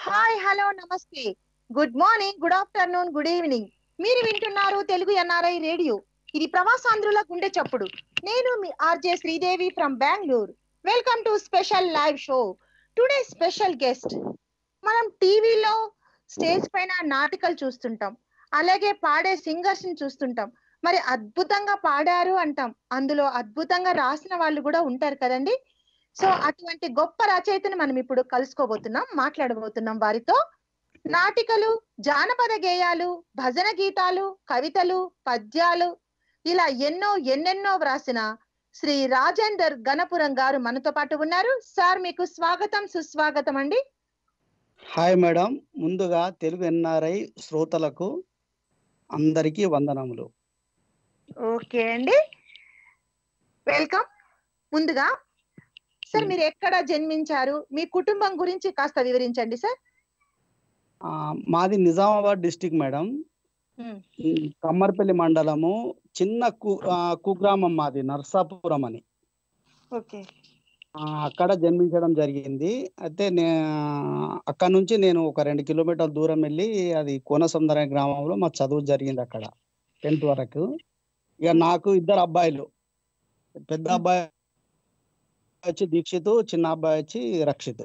Hi hello నమస్తే good morning good afternoon good evening మీరు వింటున్నారు తెలుగు ఎన్ఆర్ఐ రేడియో ఇది ప్రవాసాంధ్రుల గుండె చప్పుడు నేను మీ RJ Sridevi from Bengaluru welcome to special live show today special guest మనం టీవీలో స్టేజ్ పైన నాటికలు చూస్తుంటాం అలాగే పాడే సింగర్స్ ని చూస్తుంటాం మరి అద్భుతంగా పాడారు అంటాం అందులో అద్భుతంగా రాసిన వాళ్ళు కూడా ఉంటారు కదండి సో అటువంటి గొప్ప రచయితను మనం ఇప్పుడు కలుసుకోబోతున్నాం మాట్లాడబోతున్నాం వారితో నాటికలు జానపద గేయాలు భజన గీతాలు కవితలు పద్యాలు ఇలా ఎన్నో ఎన్నెన్నో వ్రాసిన శ్రీ రాజేందర్ గణపురం గారు మనతో పాటు ఉన్నారు సార్ మీకు స్వాగతం సుస్వాగతం అండి హాయ్ మేడం ముందుగా తెలుగు ఎన్ఆర్ఐ శ్రోతలకు అందరికీ వందనములు ఓకే అండి వెల్కమ్ ముందుగా సార్ మీరు ఎక్కడ జన్మించారు మీ కుటుంబం గురించి కాస్త వివరించండి సార్ ఆ, మాది నిజామాబాద్ డిస్టిక్ మేడం ఉమ్, ఉమ్, కమ్మర్పల్లి మండలము చిన్న కు ఆ, కుగ్రామం మాది నర్సాపురం అని ఓకే ఆ, అక్కడ జన్మించడం జరిగింది అయితే నే అక్కడ నుంచి నేను ఒక రెండు కిలోమీటర్ల దూరం వెళ్ళి అది కోనసముద్ర అనే గ్రామంలో మా చదువు జరిగింది అక్కడ టెన్త్ వరకు ఇక నాకు ఇద్దరు అబ్బాయిలు పెద్ద అబ్బాయి వచ్చి దీక్షిత్ చిన్న అబ్బాయి వచ్చి రక్షిత్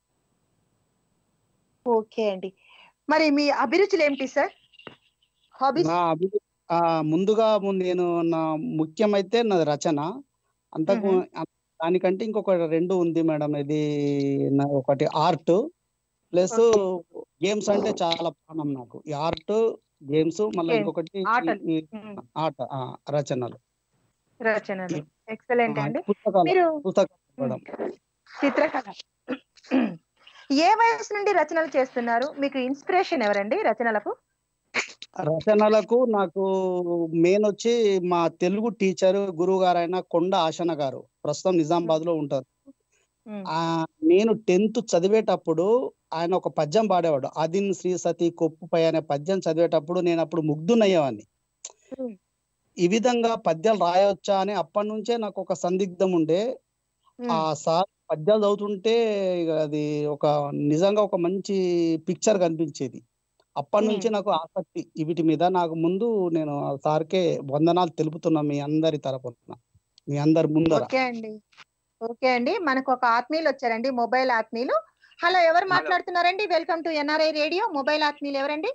ఓకే అండి మరి మీ అభిరుచులు ఏమిటి సార్ హాబీస్ నా అభి ఆ, ముందుగా ముందు నేను నా ముఖ్యమైతే నాది రచన అంతకు మ్మ్. దానికంటే ఇంకొక రెండు ఉంది మేడం ఇది నా ఒకటి ఆర్ట్ ప్లస్ గేమ్స్ అంటే చాలా ప్రాణం నాకు ఈ ఆర్ట్ గేమ్స్ మళ్ళీ Games, ఇంకొకటి ఆటలు. ఈ- ఈ ఆట ఆ, రచనలు రచనలు ఎక్సలెంట్ ఆ, అండి పుస్తకాలు మీరు పుస్తకాలు చదవడం. చిత్రకళ ఏ వయసు నుండి రచనలు చేస్తున్నారు మీకు ఇన్స్పిరేషన్ ఎవరండి రచనలకు రచనలకు నాకు మెయిన్ వచ్చి మా తెలుగు టీచర్ గురువు గారైన కొండ ఆశన గారు ప్రస్తుతం నిజామాబాద్ లో ఉంటారు ఉమ్, ఆ నేను టెన్త్ చదివేటప్పుడు ఆయన ఒక పద్యం పాడేవాడు ఆదిన్ శ్రీ సతి కొప్పుపై అనే పద్యం చదివేటప్పుడు నేను అప్పుడు ముగ్ధునయ్యేవాడిని ఉమ్, ఈ విధంగా పద్యాలు రాయొచ్చా అని అప్పటి నుంచే నాకు ఒక సందిగ్ధం ఉండే ఉమ్, ఆ సార్ పద్యాలు చదువుతుంటే ఇక అది ఒక నిజంగా ఒక మంచి పిక్చర్ కనిపించేది అప్పటి నుంచి నాకు ఆసక్తి వీటి మీద నాకు ముందు నేను ఆ సార్కే వందనాలు తెలుపుతున్నా మీ అందరి తరపున మీ అందరి ముందర ఓకే అండి ఓకే అండి మనకు ఒక ఆత్మీయులు వచ్చారండి మొబైల్ ఆత్మీయులు హలో ఎవరు మాట్లాడుతున్నారండి welcome to NRI radio mobile ఆత్మీయులు ఎవరండి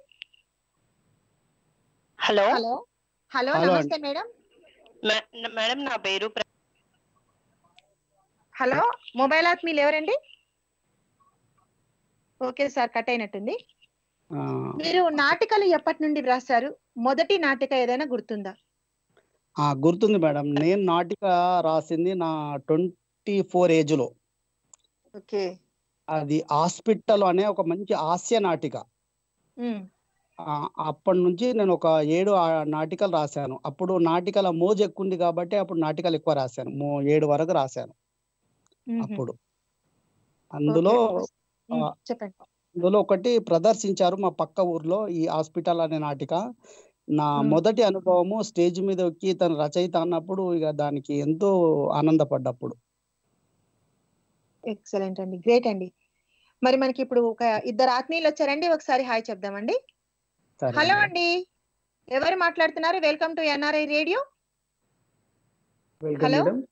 హలో హలో హలో Hello నమస్తే మేడం మే- మేడం నా పేరు ప్ర- హలో మొబైల్ ఆత్మీయులు ఎవరండి ఓకే సార్ కట్ అయినట్టుంది ఆ, మీరు నాటికలు ఎప్పటి నుండి వ్రాసారు మొదటి నాటిక ఏదైనా గుర్తుందా ఆ, గుర్తుంది మేడం నేను నాటిక రాసింది నా ట్వంటీ ఫోర్ ఏజ్ లో ఓకే అది హాస్పిటల్ అనే ఒక మంచి హాస్య నాటిక ఉమ్, ఆ, అప్పటి నుంచి నేను ఒక ఏడు ఆ నాటికలు రాశాను అప్పుడు నాటికల మోజు ఎక్కువ ఉంది కాబట్టి అప్పుడు నాటికలు ఎక్కువ రాశాను మో- ఏడు వరకు రాశాను ఉమ్హు. అప్పుడు అందులో ఓకే. ఉమ్, ఆ, చెప్పండి అందులో ఒకటి ప్రదర్శించారు మా పక్క ఊర్లో ఈ హాస్పిటల్ అనే నాటిక నా మ్మ్. మొదటి అనుభవము స్టేజ్ మీద ఎక్కి తన రచయిత అన్నప్పుడు ఇక దానికి ఎంతో ఆనందపడ్డప్పుడు ఎక్సలెంట్ అండి గ్రేట్ అండి మరి మనకి ఇప్పుడు ఒక ఇద్దరు ఆత్మీయులు వచ్చారండి ఒకసారి హాయ్ చెప్దామండి సరే హలో మేడం. అండి ఎవరు మాట్లాడుతున్నారు welcome to NRI radio welcome hello. Madam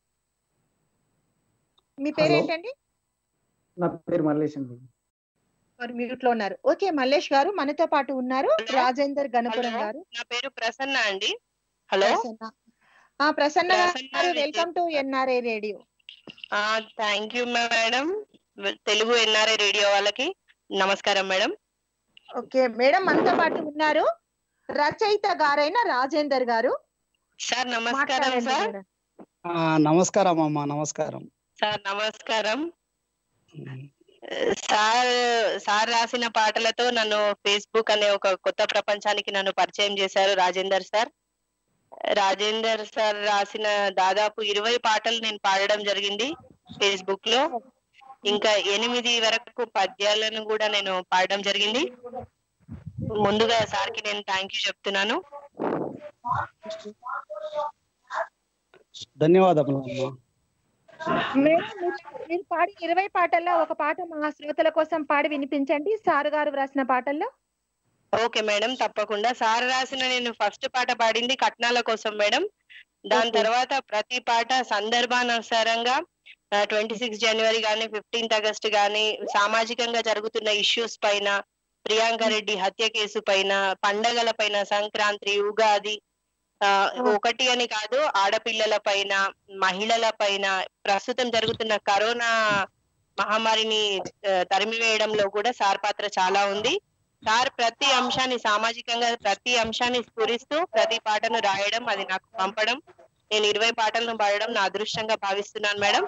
మీ పేరు హలో. ఏంటండి నా పేరు మల్లేష్ అండి మరి మ్యూట్ లో ఉన్నారు ఓకే మల్లేష్ గారు మనతో పాటు ఉన్నారు హలో. రాజేందర్ గణపురం హలో. గారు నా పేరు ప్రసన్న అండి హలో ప్రసన్న ఆ, ప్రసన్న ప్రసన్న గారు Vijay. Welcome to NRI radio thank you madam Telugu NRI radio వాళ్ళకి నమస్కారం మేడం ఓకే మేడం మనతో పాటు ఉన్నారు రచయిత గారైన రాజేందర్ గారు సార్ నమస్కారం మాట్లాడండి సార్ మేడం. ఆ, నమస్కారం అమ్మా నమస్కారం సార్ నమస్కారం మ్మ్. సార్ సార్ రాసిన పాటలతో నన్ను ఫేస్బుక్ అనే ఒక కొత్త ప్రపంచానికి నన్ను పరిచయం చేశారు రాజేందర్ సార్ రాజేందర్ సార్ రాసిన దాదాపు ఇరవై పాటలు నేను పాడడం జరిగింది ఫేస్బుక్ లో ఇంకా ఎనిమిది వరకు పద్యాలను కూడా నేను పాడడం జరిగింది ముందుగా సార్కి నేను థ్యాంక్ యూ చెప్తున్నాను ధన్యవాదములు అమ్మా మేడం మీరు- మీరు పాడి ఇరవై పాటల్లో ఒక పాట మా శ్రోతల కోసం పాడి వినిపించండి సారు గారు వ్రాసిన పాటల్లో ఓకే మేడం తప్పకుండా సార్ రాసిన నేను ఫస్ట్ పాట పాడింది కట్నాల కోసం మేడం దాని Okay. తర్వాత ప్రతి పాట సందర్భానుసారంగా ట్వంటీ సిక్స్ జనవరి కానీ ఫిఫ్టీన్త్ ఆగస్ట్ కానీ సామాజికంగా జరుగుతున్న ఇష్యూస్ పైన ప్రియాంక రెడ్డి హత్య కేసు పైన పండగల పైన సంక్రాంతి ఉగాది ఆ, ఒకటి అని కాదు ఆడపిల్లల పైన మహిళల పైన ప్రస్తుతం జరుగుతున్న కరోనా మహమ్మారిని ఆ, తరిమివేయడంలో కూడా సార్ పాత్ర చాలా ఉంది సార్ ప్రతి అంశాన్ని సామాజికంగా ప్రతి అంశాన్ని స్ఫురిస్తూ ప్రతి పాటను రాయడం అది నాకు పంపడం నేను ఇరవై పాటలను పాడడం నా అదృష్టంగా భావిస్తున్నాను మేడం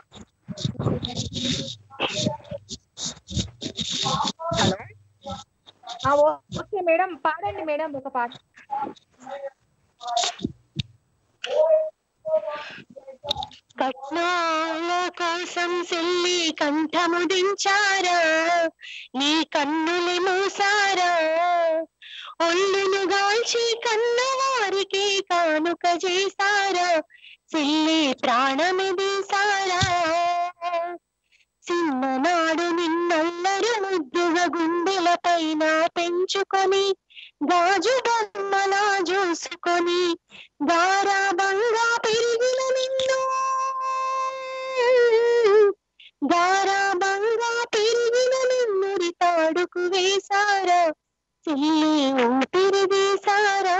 ఆ, ఓ- ఓకే మేడం పాడండి మేడం ఒక పాట కట్నాల కోసం సెల్లి కంఠము దించారా నీ కన్నులు మూసారా ఒళ్ళును గాల్చి కన్నవారికి కానుక చేశారా చెల్లి ప్రాణమిదీసారా చిన్ననాడు నిన్నల్లరు ముద్దుగా గుండెల పైన పెంచుకొని గాజు బొమ్మలా చూసుకొని గారాబంగా పెరిగిన నిన్ను గారాబంగా పెరిగిన నిన్నుడి తాడుకు వేశారా చెల్లి ఊపిరి వేశారా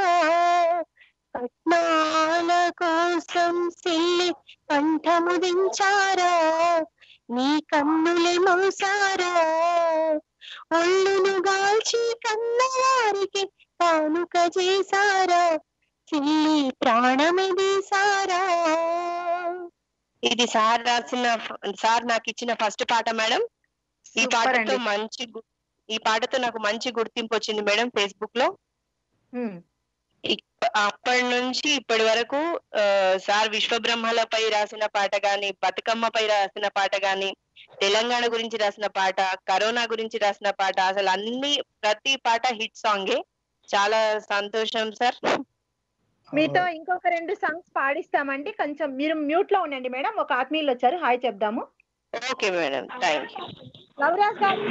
కట్నాల కోసం చెల్లి కంఠము దించారా నీ కన్నులే మోసారా ఒళ్ళును గాల్చి కన్నవారికి కానుక చేశారా చెల్లి ప్రాణమిదీసారా ఇది సార్ రాసిన సార్ నాకు ఇచ్చిన ఫస్ట్ పాట మేడం ఈ Super పాటతో అండి. మంచి గు- ఈ పాటతో నాకు మంచి గుర్తింపు వచ్చింది మేడం ఫేస్బుక్ లో ఉమ్, అప్పటి నుంచి ఇప్పటి వరకు ఆ, సార్ విశ్వబ్రహ్మలపై రాసిన పాట గాని బతుకమ్మపై రాసిన పాట గాని తెలంగాణ గురించి రాసిన పాట కరోనా గురించి రాసిన పాట అసలు అన్ని ప్రతి పాట హిట్ సాంగే చాలా సంతోషం సార్ మీతో ఇంకొక రెండు సాంగ్స్ పాడిస్తామండి కొంచెం మీరు మ్యూట్ లో ఉండండి మేడం ఒక ఆత్మీయులు వచ్చారు హాయ్ చెప్దాము okay madam thank you Lavaraj గారు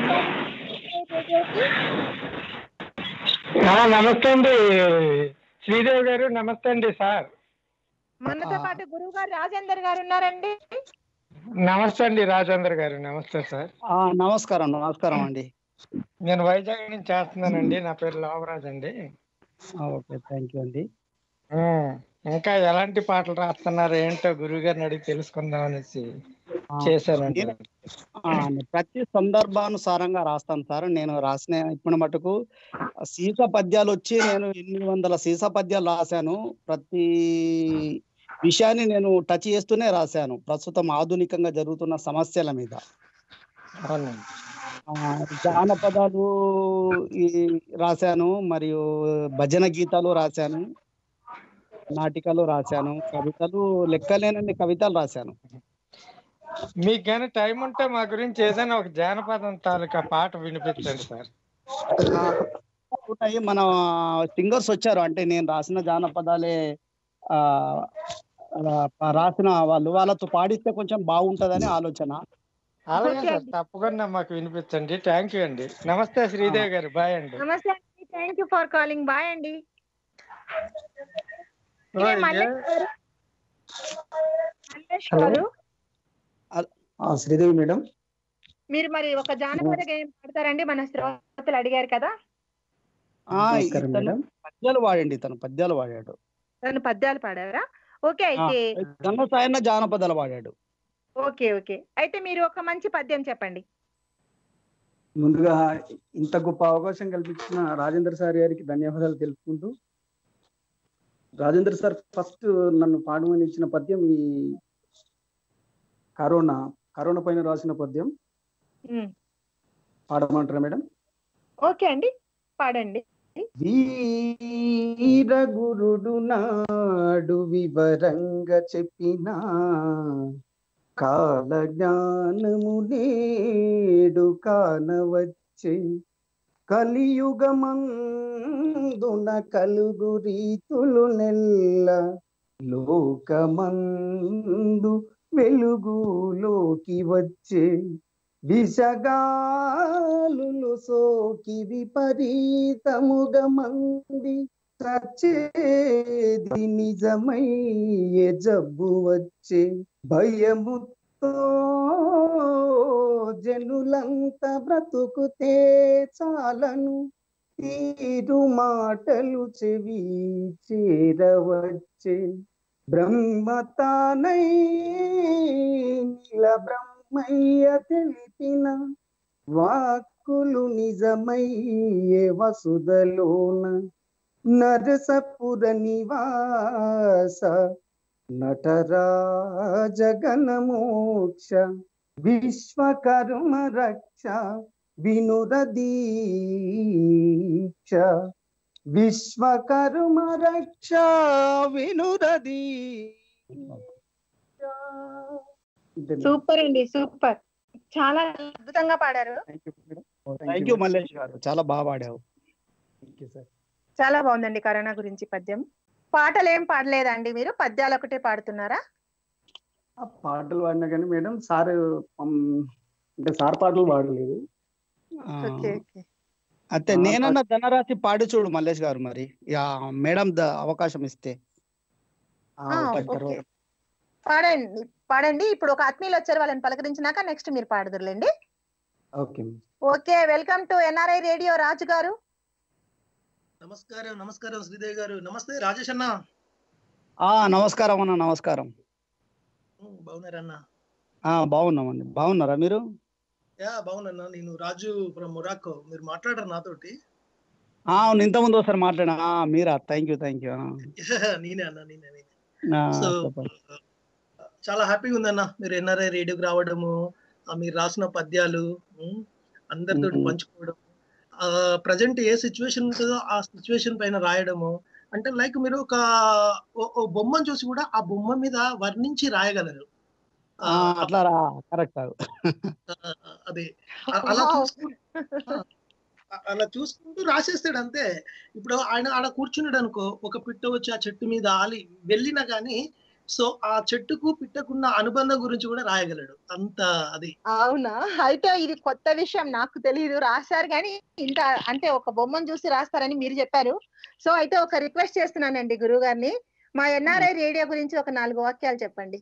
ఆ, నమస్తే అండి శ్రీదేవి గారు నమస్తే అండి సార్ మనతో పాటు గురువు గారు రాజేందర్ గారు ఉన్నారండి నమస్తే అండి రాజేంద్ర గారు నమస్తే సార్ ఆ, నమస్కారం నమస్కారం అండి నేను వైజాగ్ నుంచి చేస్తున్నానండి నా పేరు లోవరాజ్ అండి ఆ, ఓకే థ్యాంక్ యూ అండి ఉమ్, ఇంకా ఎలాంటి పాటలు రాస్తున్నారు ఏంటో గురువు గారిని అడిగి తెలుసుకుందాం అనేసి ఆ, చేశానండి నేను- ఆ, ప్రతి సందర్భానుసారంగా రాస్తాను సార్ నేను రాసిన ఇప్పుడు మటుకు సీస పద్యాలు వచ్చి నేను ఎనిమిది వందల సీస పద్యాలు రాశాను ప్రతి విషయాన్ని నేను టచ్ చేస్తూనే రాశాను ప్రస్తుతం ఆధునికంగా జరుగుతున్న సమస్యల మీద అవునండి ఆ, జానపదాలు ఈ రాశాను మరియు భజన గీతాలు రాశాను నాటికలు రాశాను కవితలు లెక్కలేనన్ని కవితలు రాశాను మీకు కానీ టైం ఉంటే మా గురించి ఏదైనా ఒక జానపదం తాలూకా పాట వినిపించండి సార్ ఆ, ఉన్నాయి మన సింగర్స్ వచ్చారు అంటే నేను రాసిన జానపదాలే ఆ ఆ, రాసిన వాళ్ళు వాళ్ళతో పాడిస్తే కొంచెం బాగుంటదని ఆలోచన అలాగే ఓకే సార్ అండి. తప్పకుండా మాకు వినిపించండి థ్యాంక్ యూ అండి నమస్తే శ్రీదేవి గారు బాయ్ అండి నమస్తే అండి thank you for calling bye అండి ఓ, ఏ ఇదే- మల్లేష్ గారు మల్లేష్ హలో. గారు ఆ, శ్రీదేవి మేడం మీరు మరి ఒక జానపద గేయం పాడతారండి మన శ్రోతలు అడిగారు కదా ఆ, నమస్కారం ఇతను మేడం పద్యాలు వాడండి తను పద్యాలు వాడాడు తను పద్యాలు పాడారా ఓకే అయితే గంగ సాయన్న జానపదాలు వాడాడు ఓకే ఓకే అయితే మీరు ఒక మంచి పద్యం చెప్పండి ముందుగా ఇంత గొప్ప అవకాశం కల్పించిన రాజేంద్ర సార్ గారికి ధన్యవాదాలు తెలుపుకుంటూ రాజేంద్ర సార్ ఫస్ట్ నన్ను పాడమని ఇచ్చిన పద్యం ఈ కరోనా కరోనా పైన రాసిన పద్యం ఉమ్, పాడమంటారా మేడం ఓకే అండి పాడండి వీర గురుడు నాడు వివరంగా చెప్పిన కాల జ్ఞానము నేడు కానవచ్చే కలియుగమందున కలుగు రీతులు నెల్ల లోకమందు వెలుగులోకి వచ్చే విషగాలులు సోకి విపరీతముగా మంది చచ్చేది నిజమయ్యే జబ్బు వచ్చే భయముతో జనులంతా బ్రతుకుతే చాలను తీరు మాటలు చెవి చేరవచ్చే బ్రహ్మతానై నీల బ్రహ్మయ్య తెలిపిన వాక్కులు నిజమయ్యే వసుదలోన నరసపుర నివాస నటరాజ గణమోక్ష విశ్వకర్మ రక్ష వినురదీక్ష విశ్వకర్మ రక్ష వినురదీ సూపర్ అండి సూపర్ చాలా అద్భుతంగా పాడారు థ్యాంక్ యూ మల్లేష్ గారు చాలా బాగా పాడావు చాలా బాగుందండి కరోనా గురించి పద్యం పాటలు ఏం పాడలేదండి మీరు పద్యాలు ఒకటే పాడుతున్నారా ఆ పాటలు పాడినా కానీ మేడం సార్ అంటే సార్ పాటలు పాడలేదు ఆ, ఓకే ఓకే అయితే ఆ, నేనన్న ధనరాశి పాడి చూడు మల్లేష్ గారు మరి యా మేడం ద అవకాశం ఇస్తే ఆ, ఆ, ఓకే. ఓకే పాడండి పాడండి ఇప్పుడు ఒక ఆత్మీయులు వచ్చారు వాళ్ళని పలకరించినాక నెక్స్ట్ మీరు పాడదురులేండి okay okay welcome to NRI radio Raju గారు నమస్కారం నమస్కారం శ్రీదేవి గారు నమస్తే రాజేష్ అన్న ఆ నమస్కారం అన్న నమస్కారం ఉమ్, బాగున్నారన్న ఆ బాగున్నామండి బాగున్నారా మీరు యా బాగున్నా నేను రాజు ఫ్రమ్ మొరాకో మీరు మాట్లాడారు నాతోటి ఆ అవును ఇంతకుముందు ఒకసారి మాట్లాడా ఆ, మీరా థ్యాంక్ యూ థ్యాంక్ యూ నేనే అన్న నేనే నేనే సో చాలా హ్యాపీగా ఉందన్న మీరు ఎన్ఆర్ఐ రేడియోకి రావడము ఆ, మీరు రాసిన పద్యాలు ఉమ్, అందరితో మ్మ్. పంచుకోవడం ప్రజెంట్ ఏ సిచ్యువేషన్ ఉంటుందో ఆ సిచ్యువేషన్ పైన రాయడము అంటే లైక్ మీరు ఒక ఓ- ఓ బొమ్మను చూసి కూడా ఆ బొమ్మ మీద వర్ణించి రాయగలరు ఆ, అట్లా రా కరెక్ట్ ఆ, అదే అ- అలా Wow. చూసుకుంటూ ఆ, అలా చూసుకుంటూ రాసేస్తాడు అంతే ఇప్పుడు ఆయన ఆడ కూర్చున్నాడు అనుకో ఒక పిట్ట వచ్చి ఆ చెట్టు మీద ఆలి వెళ్ళినా గానీ సో ఆ చెట్టుకు పిట్టకున్న అనుబంధం గురించి కూడా రాయగలడు అంత అది అవునా అయితే ఇది కొత్త విషయం నాకు తెలియదు రాశారు కానీ ఇంత అంటే ఒక బొమ్మను చూసి రాస్తారని మీరు చెప్పారు సో అయితే ఒక రిక్వెస్ట్ చేస్తున్నానండి గురువు గారిని మా ఎన్ఆర్ఐ రేడియో గురించి ఒక నాలుగు వాక్యాలు చెప్పండి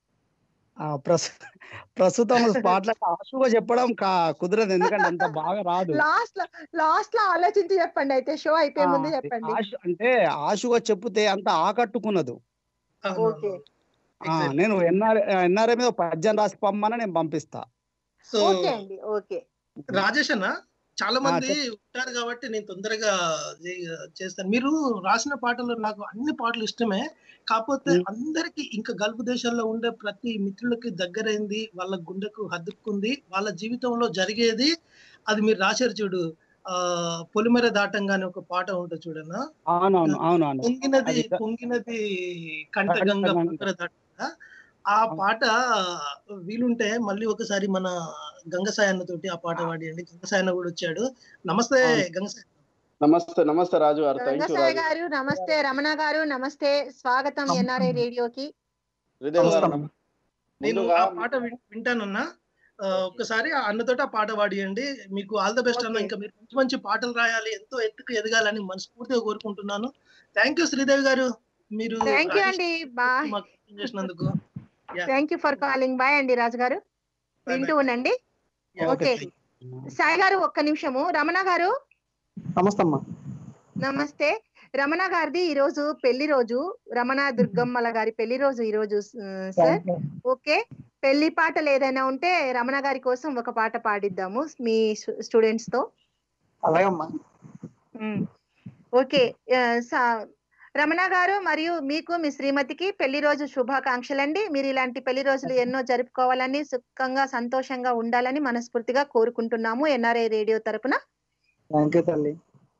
ఆ, ప్రస్తు ప్రస్తుతం స్పాట్ లో ఆశుగా చెప్పడం కా- కుదరదు ఎందుకంటే అంత బాగా రాదు లాస్ట్ లో లాస్ట్ లో ఆలోచించి చెప్పండి అయితే షో అయిపోయే ముందు ఆ, చెప్పండి ఆశు అంటే ఆశుగా చెప్తే అంత ఆకట్టుకున్నదు ఓకే ఆ, నేను ఎన్ఆర్ ఎన్ఆర్ఐ మీద పద్యం రాసి పంపమని నేను పంపిస్తా సో ఓకే అండి ఓకే రాజేష్ అన్న చాలా మంది చెప్పు. ఉంటారు కాబట్టి నేను తొందరగా చే- చేస్తాను మీరు రాసిన పాటలు నాకు అన్ని పాటలు ఇష్టమే కాకపోతే మ్. అందరికి ఇంకా గల్ఫ్ దేశాల్లో ఉండే ప్రతి మిత్రులకి దగ్గరైంది వాళ్ళ గుండెకు హద్దుకుంది వాళ్ళ జీవితంలో జరిగేది అది మీరు రాశారు చూడు ఆ పొలిమెర దాటంగానే ఒక పాట ఉంటుంది చూడన్నా అవునవును అవునవును పొంగినది అది క- పొంగినది కంటగంగ కంటగంగ. పొలిమెర దాటంగా ఆ పాట వీలుంటే మళ్ళీ ఒకసారి మన గంగసాయన్న తోటి ఆ పాట పాడియండి గంగసాయన్న కూడా వచ్చాడు నమస్తే అవును. గంగసాయ నమస్తే నమస్తే రాజు గారు థ్యాంక్ యూ రంగసాయి రాజు గారు నమస్తే రమణ గారు నమస్తే స్వాగతం ఎన్ఆర్ఐ రేడియోకి హృదయం గారు నమస్కారం. నేను ముందుగా ఆ పాట విన్- వింటానన్నా ఆ, ఒక్కసారి ఆ అన్నతోటి ఆ పాట పాడియండి మీకు ఆల్ ద బెస్ట్ అన్న Okay. ఇంకా మీరు మంచి మంచి పాటలు రాయాలి ఎంతో ఎత్తుకు ఎదగాలని మనస్ఫూర్తిగా కోరుకుంటున్నాను థ్యాంక్ యూ శ్రీదేవి గారు మీరు థ్యాంక్ యూ రాజేష్ అండి బాయ్ మాకు ఫోన్ చేసినందుకు thank you for calling bye అండి రాజు గారు Bye bye. వింటూ ఉండండి Yeah, ఓకే okay. సాయి గారు ఒక్క నిమిషము రమణ గారు నమస్తే అమ్మా నమస్తే రమణ గారిది ఈ రోజు పెళ్లి రోజు రమణ దుర్గమ్మల గారి పెళ్లి రోజు ఈ రోజు ఆ, సార్ ఓకే పెళ్లి పాటలు ఏదైనా ఉంటే రమణ గారి కోసం ఒక పాట పాడిద్దాము మీ స్టూడెంట్స్ తో అలాగమ్మా ఉమ్. ఓకే ఆ, సా- రమణ గారు మరియు మీకు మీ శ్రీమతికి పెళ్లి రోజు శుభాకాంక్షలండి మీరు ఇలాంటి పెళ్లి రోజులు ఎన్నో జరుపుకోవాలని సుఖంగా సంతోషంగా ఉండాలని మనస్ఫూర్తిగా కోరుకుంటున్నాము ఎన్ఆర్ఐ రేడియో తరపున థ్యాంక్ యూ తల్లి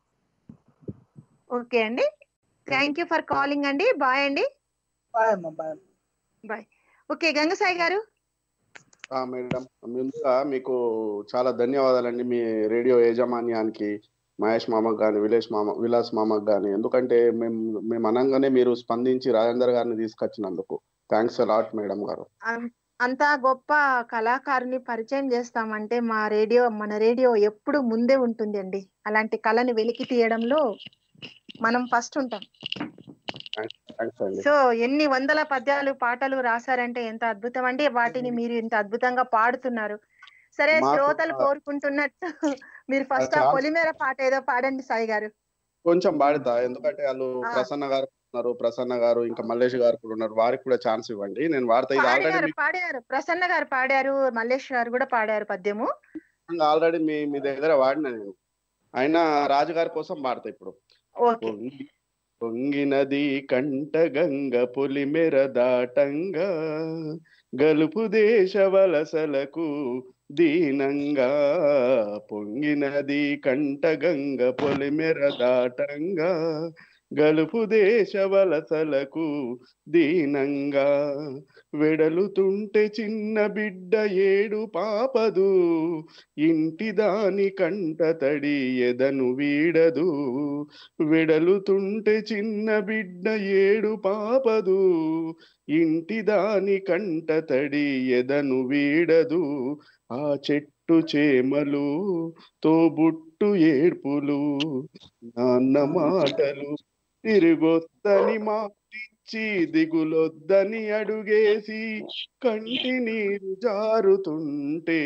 ఓకే అండి థ్యాంక్ యూ ఫర్ కాలింగ్ అండి బాయ్ అండి బాయ్ అమ్మా బాయ్ బాయ్ ఓకే గంగసాయి గారు ఆ, మేడం ముందుగా మీకు చాలా ధన్యవాదాలండి మీ రేడియో యాజమాన్యానికి మహేష్ మామకు కానీ విలేష్ మామ విలాస్ మామకు కానీ ఎందుకంటే మేము మేము అనంగానే మీరు స్పందించి రాజేందర్ గారిని తీసుకొచ్చినందుకు థ్యాంక్స్ అలాట్ మేడం గారు అం- అంత గొప్ప కళాకారుని పరిచయం చేస్తామంటే మా రేడియో మన రేడియో ఎప్పుడు ముందే ఉంటుంది అండి అలాంటి కళని వెలికి తీయడంలో మనం ఫస్ట్ ఉంటాం థ్యాంక్స్ అండి సో ఎన్ని వందల పద్యాలు పాటలు రాశారంటే ఎంత అద్భుతం అండి వాటిని మీరు ఇంత అద్భుతంగా పాడుతున్నారు సరే మాకు శ్రోతలు ఆ- కోరుకుంటున్నట్టు మీరు ఫస్ట్ ఆ చాలా- పొలిమేర పాట ఏదో పాడండి సాయి గారు కొంచెం పాడతా ఎందుకంటే వాళ్ళు ఆ. ప్రసన్న గారు ఉన్నారు ప్రసన్న గారు ఇంకా మల్లేష్ గారు కూడా ఉన్నారు వారికి కూడా ఛాన్స్ ఇవ్వండి నేను వాడతా ఇది పాడారు ఆల్రెడీ పాడారు ప్రసన్న గారు పాడారు మల్లేష్ గారు కూడా పాడారు పద్యము ఆల్రెడీ మీ మీ దగ్గర వాడిన నేను అయినా రాజుగారి కోసం పాడతా ఇప్పుడు ఓకే పొంగి పొంగినది కంట గంగ పొలిమెర దాటంగా గలుపు దేశ వలసలకు దీనంగా పొంగినది కంట గంగ పొలిమెర దాటంగా గలుపు దేశ వలసలకు దీనంగా వెడలుతుంటే చిన్న బిడ్డ ఏడు పాపదు ఇంటి దాని కంట తడి ఎదను వీడదు వెడలుతుంటే చిన్న బిడ్డ ఏడు పాపదు ఇంటి దాని కంట తడి ఎదను వీడదు ఆ చెట్టు చేమలు తోబుట్టు ఏడ్పులు నాన్న మాటలు తిరిగొద్దని మాటిచ్చి దిగులొద్దని అడుగేసి కంటి నీరు జారుతుంటే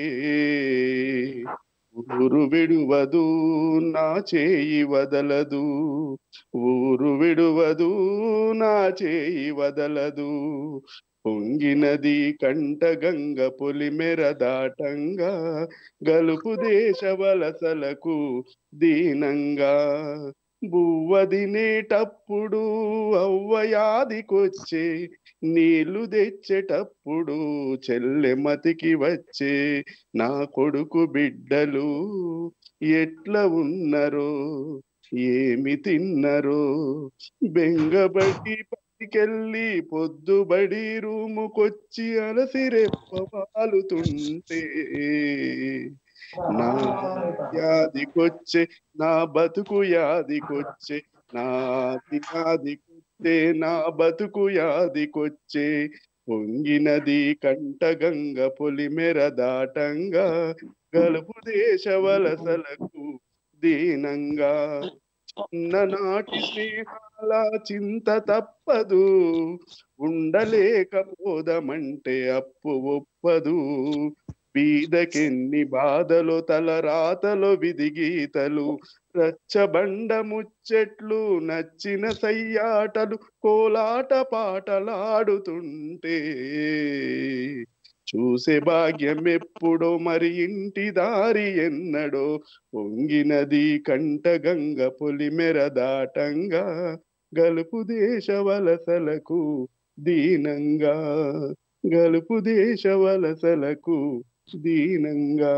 ఊరు విడువదు నా చేయి వదలదు ఊరు విడువదు నా చేయి వదలదు పొంగినది కంట గంగ పొలిమెర దాటంగా గలుపు దేశ వలసలకు దీనంగా బువ్వ తినేటప్పుడు అవ్వయాదికొచ్చే నీళ్లు తెచ్చేటప్పుడు చెల్లెమతికి వచ్చే నా కొడుకు బిడ్డలు ఎట్లా ఉన్నరో ఏమి తిన్నరో బెంగబడి పైకెళ్ళి పొద్దుబడి రూముకొచ్చి అలసి రెప్పవాలుతుంటే నా యాదికొచ్చే నా బతుకు యాదికొచ్చే నా యాదికొచ్చే నా బతుకు యాదికొచ్చే పొంగినది కంట గంగ పొలిమెర దాటంగా గలుపు దేశ వలసలకు దీనంగా చిన్ననాటి స్నేహాల చింత తప్పదు ఉండలేకపోదమంటే అప్పు ఒప్పదు బీదకెన్ని బాధలు తల రాతలో విధిగీతలు రచ్చబండ ముచ్చెట్లు నచ్చిన సయ్యాటలు కోలాట పాటలాడుతుంటే చూసే భాగ్యం ఎప్పుడో మరి ఇంటి దారి ఎన్నడో పొంగినది కంట గంగ పొలిమెర దాటంగా గలుపు దేశ వలసలకు దీనంగా గలుపు దేశ వలసలకు దీనంగా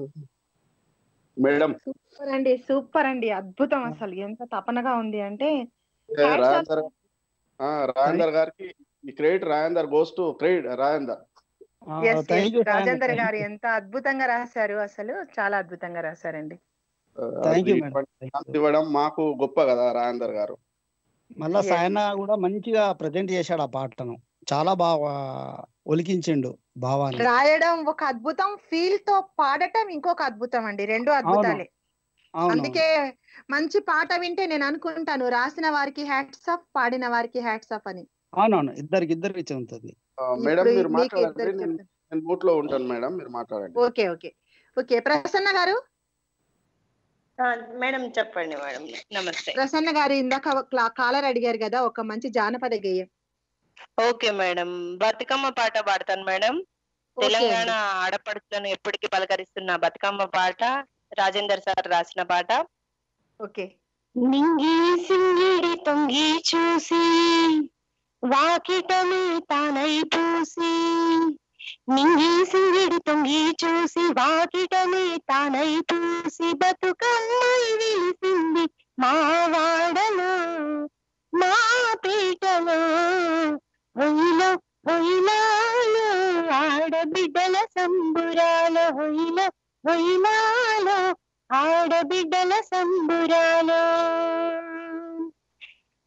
మేడం సూపర్ అండి సూపర్ అండి అద్భుతం అసలు ఎంత తపనగా ఉంది అంటే రాజేందర్ ఆ, రాజేందర్ గారికి ఈ credit Rajender goes to credit Rajender Yes, yes. Thank you Rajender గారు ఎంత అద్భుతంగా రాశారు అసలు చాలా అద్భుతంగా రాశారండి థ్యాంక్ యూ అది మేడం ఛాన్స్ ఇవ్వడం మాకు గొప్ప కదా రాజేందర్ గారు మళ్ళా Yes. సాయన కూడా మంచిగా ప్రజెంట్ చేశాడు ఆ పాటను చాలా బాగా ఒలికించిండు భావాన్ని రాయడం ఒక అద్భుతం ఫీల్ తో పాడటం ఇంకొక అద్భుతం అండి రెండు అద్భుతాలే అవును అందుకే మంచి పాట వింటే నేను అనుకుంటాను రాసిన వారికి హ్యాట్స్ ఆఫ్ పాడిన వారికి హ్యాట్స్ ఆఫ్ అని అవునవును ఇద్దరికి ఇద్దరికి ఉంటుంది ఆ, మేడం ఇప్పుడు మీరు మీకు మాట్లాడండి ఇద్దరికి నేను చెప్తాను. నేను మూట్ లో ఉంటాను మేడం మీరు మాట్లాడండి ఓకే ఓకే ఓకే ప్రసన్న గారు ఆ, మేడం చెప్పండి మేడం నమస్తే ప్రసన్న గారు ఇందాక కాలర్ అడిగారు కదా ఒక మంచి జానపద గేయం ఓకే మేడం బతుకమ్మ పాట పాడతాను మేడం ఓకే తెలంగాణ అండి. ఆడపడుచులను ఎప్పటికీ పలకరిస్తున్న బతుకమ్మ పాట రాజేందర్ సార్ రాసిన పాట ఓకే నింగి సింగిడి తొంగి చూసి వాకిటమే తానై పూసి నింగి సింగిడి తొంగి చూసి వాకిటమే తానై పూసి బతుకమ్మై విలిసింది మా వాడలో మా పీటలో ఒయిలో ఒయిలాలో ఆడబిడ్డల సంబురాలో ఒయిలో ఒయిలాలో ఆడబిడ్డల సంబురాలో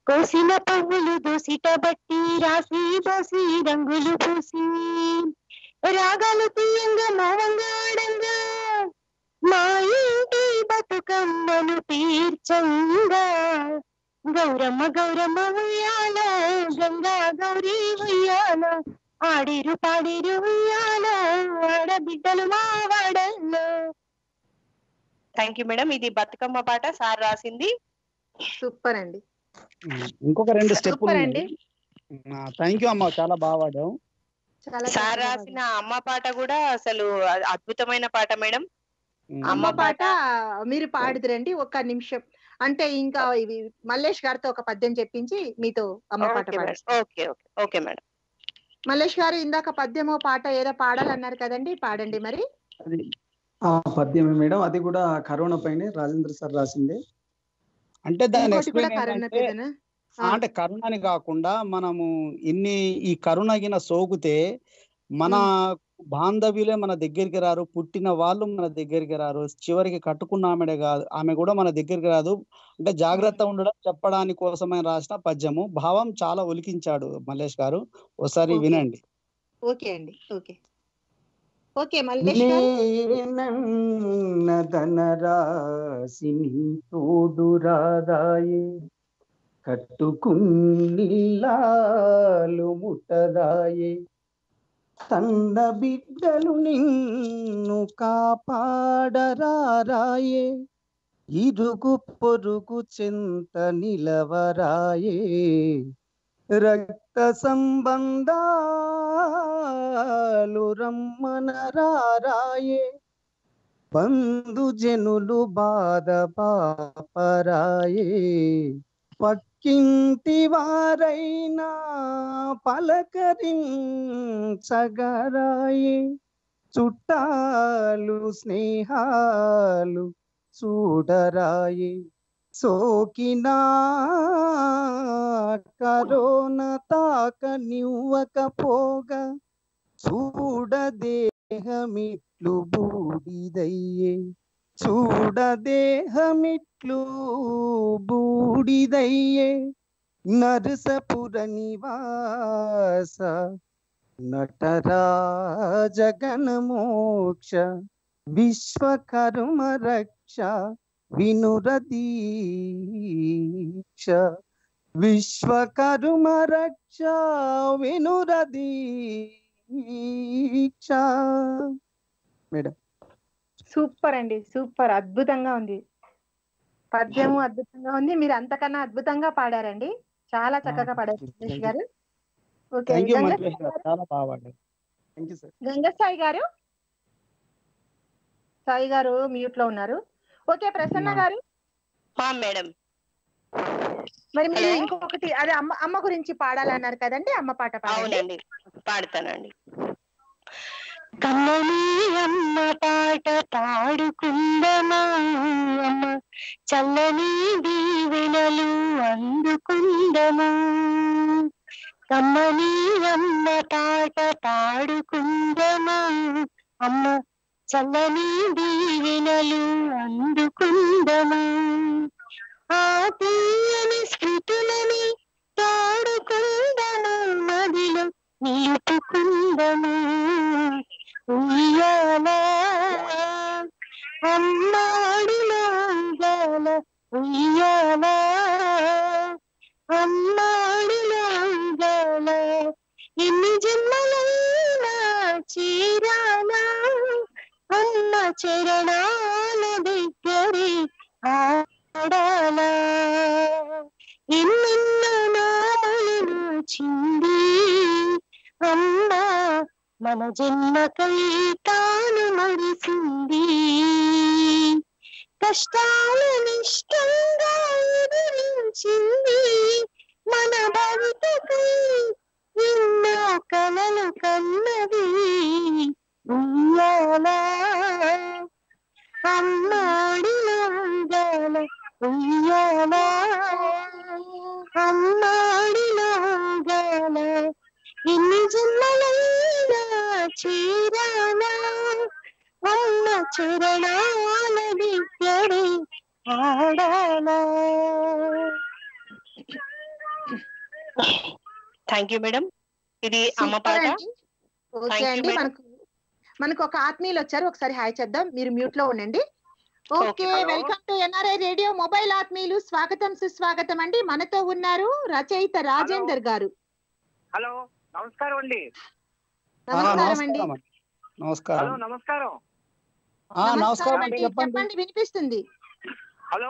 కోసిన పువ్వులు దోసిట బట్టి రాసి బోసి రంగులు పూసి రాగాలు తీయంగా మౌనంగా ఆడంగా మా ఇంటి బతుకమ్మను తీర్చంగా గౌరమ్మ గౌరమ్మ ఉయ్యాల గంగా గౌరీ ఉయ్యాల ఆడిరు పాడిరు ఉయ్యాల ఆడబిడ్డలు మా వాడల్లో థ్యాంక్ యూ మేడం ఇది బతుకమ్మ పాట సార్ రాసింది సూపర్ అండి ఇంకొక రెండు స్టెప్పులు సూపర్ అండి థ్యాంక్ యూ అమ్మ చాలా బాగా పాడావు చాలా సార్ చక్కగా రాసిన అమ్మ పాట కూడా అసలు అ- అద్భుతమైన పాట మేడం ఉమ్, అమ్మ అమ్మ పాట మీరు పాడుదురండి ఒక్క నిమిషం అంటే ఇంకా ఇవి మల్లేష్ గారితో ఒక పద్యం చెప్పించి మీతో అమ్మ పాట ఓకే మేడం పాడిస్తాను okay okay okay madam Mallesh గారు ఇందాక పద్యమో పాట ఏదో పాడాలన్నారు కదండి పాడండి మరి అది ఆ పద్యమే మేడం అది కూడా కరోనా పైనే రాజేంద్ర సార్ రాసిందే అంటే దాని ఇంకోటి కూడా ఎక్స్ప్లెయిన్ కరోనా ఏంటంటే పేదనా ఆ, అంటే కరోనా అని కాకుండా మనము ఇన్ని ఈ కరోనా గిన సోకితే మన బాంధవ్యులే మన దగ్గరికి రారు పుట్టిన వాళ్ళు మన దగ్గరికి రారు చివరికి కట్టుకున్న ఆమెడే కాదు ఆమె కూడా మన దగ్గరికి రాదు అంటే జాగ్రత్త ఉండడం చెప్పడానికి కోసమని రాసిన పద్యము భావం చాలా ఒలికించాడు మల్లేష్ గారు ఒకసారి ఓకే. వినండి ఓకే అండి ఓకే ఓకే మల్లేష్ గారు నేనన్నదనరాసి నీ తోడు రాదాయే కట్టుకున్నిల్లాలు ముట్టదాయే తన్న బిడ్డలు నిన్ను కాపాడరారాయే ఇరుగు పొరుగు చెంత నిలవరాయే రక్త సంబంధాలు రమ్మనరారాయే బంధుజనులు బాధ పాపరాయే పక్కింటి వారైనా పలకరించగరాయే చుట్టాలు స్నేహాలు చూడరాయే సోకినా కరోనా తాక నివ్వకపోగా చూడదేహమిట్లు బూడిదయ్యే చూడదేహమిట్లు బూడిదయ్యే నరసపుర నివాస నటరాజ గణమోక్ష విశ్వకర్మ రక్ష వినురదీక్ష విశ్వకర్మ రక్ష వినురదీక్ష మేడం సూపర్ అండి సూపర్ అద్భుతంగా ఉంది పద్యము అద్భుతంగా ఉంది మీరు అంతకన్నా అద్భుతంగా పాడారండి చాలా చక్కగా పాడారు మల్లేష్ గారు okay thank you Ganga Mallesh గారు చాలా బాగా పాడారు థ్యాంక్ యూ సార్ గంగసాయి గారు సాయి గారు మ్యూట్ లో ఉన్నారు ఓకే ప్రసన్న ఉన్నా. గారు ఆ, మేడం మరి మీరు హలో. ఇంకొకటి అదే అమ్మ అమ్మ గురించి పాడాలన్నారు కదండి అమ్మ పాట పాడండి అవునండి పాడతానండి కమ్మని అమ్మ పాట పాడుకుందమా అమ్మ చల్లని దీవెనలు అందుకుందమా కమ్మని అమ్మ పాట పాడుకుందమా అమ్మ చల్లని దీవెనలు అందుకుందమా ఆ తీయని స్మృతులని తాడుకుందమా మదిలో నిలుపుకుందమా ఉయ్యాల అమ్మాడి లాంగాల ఉయ్యాల అమ్మాడి లాంగాల ఎన్ని జన్మలైనా చీరాలా అన్న చరణాల దగ్గరే ఆడాలా ఎన్నెన్నో నామలను చింది అమ్మా మన జన్మకై తాను మరిసింది కష్టాలను ఇష్టంగా ఎదిరించింది మన భవితకై ఎన్నో కలలు కన్నది ఉయ్యాల అమ్మాడి లాంగాల ఉయ్యాల అమ్మాడి లాంగాల ఎన్ని జన్మలైనా చీరానా అన్న చరణాల దగ్గరే ఆడాలా థ్యాంక్ యూ మేడం ఇది అమ్మ సూపర్ పాట అండి ఓకే Thank you, అండి madam. మనకు మనకు ఒక ఆత్మీయులు వచ్చారు ఒకసారి హాయ్ చేద్దాం మీరు మ్యూట్ లో ఉండండి okay hello. Welcome to NRI radio mobile ఆత్మీయులు స్వాగతం సుస్వాగతం అండి మనతో ఉన్నారు రచయిత రాజేందర్ గారు హలో నమస్కారం అండి ఆ, నమస్కారం అండి నమస్కారం అండి. నమస్కారం హలో నమస్కారం ఆ, నమస్కారం అండి అండి చెప్పండి చెప్పండి వినిపిస్తుంది హలో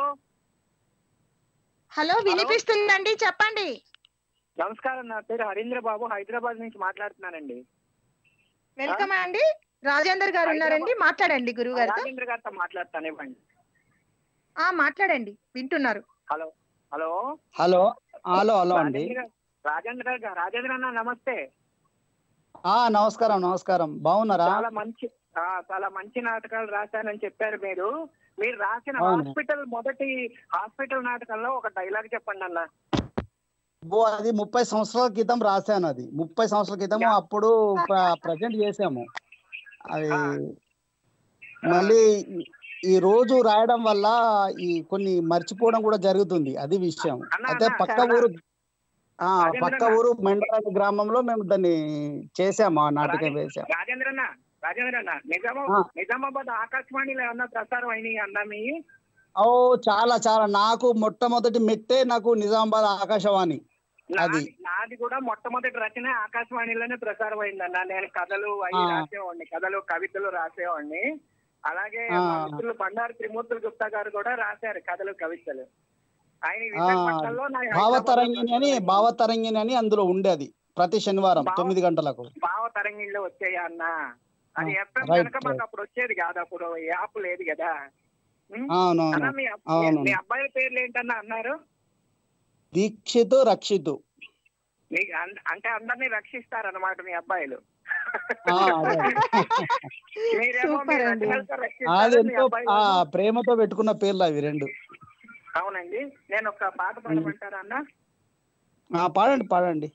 హలో వినిపిస్తుందండి చెప్పండి నమస్కారం నా పేరు హరీంద్ర బాబు హైదరాబాద్ నుంచి మాట్లాడుతున్నానండి వెల్కమ్ అండి రాజేందర్ గారు ఉన్నారండి మాట్లాడండి గురువు గారితో రాజేంద్ర గారితో మాట్లాడతాను ఇవ్వండి ఆ మాట్లాడండి వింటున్నారు hello hello hello hello hello అండి రాజేంద్ర గారు- రాజేంద్ర గారు రాజేంద్ర అన్న నమస్తే ఆ నమస్కారం నమస్కారం బాగున్నారా చాలా మంచి ఆ, చాలా మంచి నాటకాలు రాశానని చెప్పారు మీరు మీరు రాసిన అవును. హాస్పిటల్ మొదటి హాస్పిటల్ నాటకంలో ఒక డైలాగ్ చెప్పండి అన్న ఓ అది ముప్పై సంవత్సరాల క్రితం రాశాను అది ముప్పై సంవత్సరాల క్రితం యా. అప్పుడు ప్రజెంట్ చేసాము అది ఆ. మళ్ళీ ఈ- ఈ రోజు రాయడం వల్ల ఈ కొన్ని మర్చిపోవడం కూడా జరుగుతుంది అది విషయం అన్న, అయితే అన్న, పక్క చాలా- ఊరు ఆ రాజేంద్ర పక్క అన్న. ఊరు మెండరాని గ్రామంలో మేము దాన్ని చేసాము ఆ నాటకం రాజే- వేసాం రాజేంద్ర అన్న రాజేంద్ర అన్న నిజామా ఆ. నిజామాబాద్ ఆకాశవాణిలో ఏమన్నా ప్రసారం అయినాయి అన్న మీ ఓ చాలా చాలా నాకు మొట్టమొదటి మెట్టే నాకు నిజామాబాద్ ఆకాశవాణి అది. నాది నాది కూడా మొట్టమొదటి రచన ఆకాశవాణిలోనే ప్రసారం అయిందన్న నేను కథలు అవి ఆ. రాసేవాడిని కథలు కవితలు రాసేవాడిని అలాగే ఆ. మా మిత్రులు బండారు త్రిమూర్తులు గుప్తా గారు కూడా రాశారు కథలు కవితలు ఆయన ఈ ఆ, విశాఖపట్నంలో నా భావతరంగిణి అని హైదరాబాద్లో భావతరంగిణి అని అందులో ఉండేది ప్రతి శనివారం భావ- తొమ్మిది గంటలకు భావ తరంగిణిలో వచ్చాయా అన్న అది ఆ, ఎఫ్ఎం రైట్, కనుక మాకు రైట్. అప్పుడు వచ్చేది కాదు అప్పుడు యాప్ లేదు కదా ఉం? అవునవును అన్న మీ అబ్- అవును. మీ అబ్బాయి పేర్లు ఏంటన్నా అన్నారు దీక్షిత్ రక్షిత్ మీ అన్- అంటే అందరినీ రక్షిస్తారన్నమాట మీ అబ్బాయిలు ఆ, అదే, అదే. మీరేమో మీ సూపర్ అండి. రచనలతో అది రక్షిస్తారు, మీ ఎంతో అబ్బాయిలు ఆ ఏమో- ప్రేమతో పెట్టుకున్న పేర్లు అవి రెండు అవునండి నేను ఒక పాట పాడమంటారా అన్న ఆ, పాడండి పాడండి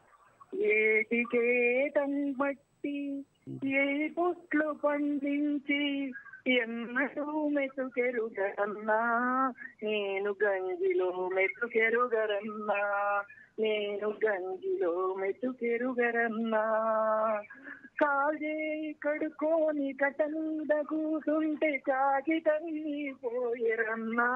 ఏటికేటం బట్టి ఏ పుట్లు పండించి ఎన్నడూ మెతుకెరుగరన్నా నేను గంజిలో మెతుకెరుగరన్నా నేను గంజిలో మెతుకెరుగరన్నా కాజే కడుకోని కటంద కూసుంటే కాగితన్ని పోయరన్నా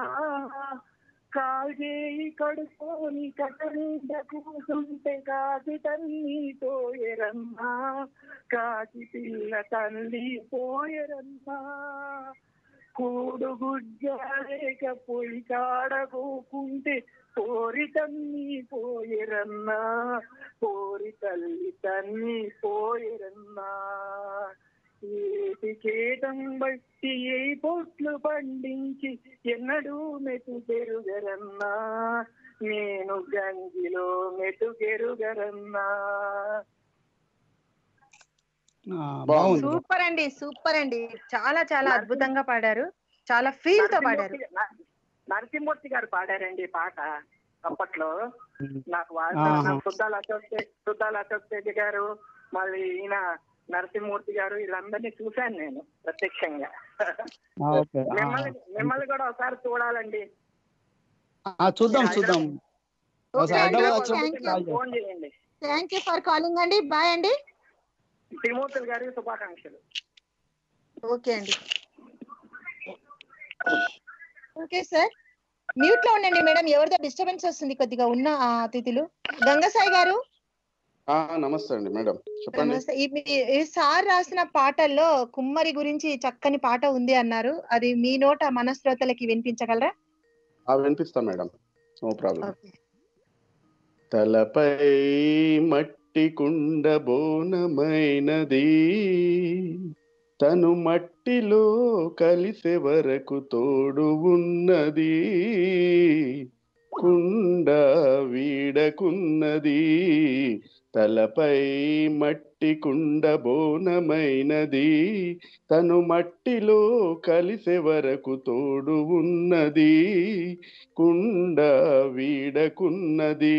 కాజేయి కడుకోని కటంద కూసుంటే కాగితన్ని పోయరన్నా కాకి పిల్ల తల్లి పోయరన్నా కూడు గుజ్జాలేక పొయ్యి కాడకోకుంటే పోరి తన్ని పోయరన్నా పోరి తల్లి తన్ని పోయరన్నా ఏటికేటం బట్టి ఏ పొట్లు పండించి ఎన్నడూ మెతు పెరుగరన్నా నేను గంజిలో మెతు పెరుగరన్నా ఆ, బాగుంది సూపర్ అండి సూపర్ అండి చాలా చాలా అద్భుతంగా పాడారు చాలా ఫీల్ తో పాడారు నరసింహమూర్తి గా- నరసింహమూర్తి గారు పాడారండి ఈ పాట అప్పట్లో నాకు ఆహా. వాళ్ళు సుద్దాల అశోక్ తేజ్- సుద్దాల అశోక్ తేజ్ గారు మళ్ళీ ఈయన నరసింహమూర్తి గారు వీళ్ళందరినీ చూశాను నేను ప్రత్యక్షంగా ఆ, ఓకే ఆ, మిమ్మల్ని మిమ్మల్ని కూడా ఒకసారి చూడాలండి ఆ, చూద్దాం చూద్దాం ఓకే ఒకసారి అండి, హైదరాబాద్ ఓకే, వచ్చినప్పుడు థ్యాంక్ యూ. కాల్ ఫోన్ చేయండి థ్యాంక్ యూ ఫర్ కాలింగ్ అండి బాయ్ అండి త్రిమూర్తులు గారికి శుభాకాంక్షలు ఓకే అండి ఓకే సార్ మ్యూట్ లో ఉండండి మేడం ఎవరిదో డిస్టర్బెన్స్ వస్తుంది కొద్దిగా ఉన్న ఆ అతిథులు గంగసాయి గారు ఆ, నమస్తే అండి మేడం చెప్పండి నమస్తే. ఈ మీ- ఈ సార్ రాసిన పాటల్లో కుమ్మరి గురించి చక్కని పాట ఉంది అన్నారు అది మీ నోట మన శ్రోతలకి వినిపించగలరా ఆ వినిపిస్తా మేడం నో ప్రాబ్లం ఓకే. తలపై మట్టి కుండ బోనమైనది తను మట్టిలో కలిసే వరకు తోడు ఉన్నది కుండ వీడకున్నది తలపై మట్టి కుండ బోనమైనది తను మట్టిలో కలిసే వరకు తోడు ఉన్నది కుండ వీడకున్నది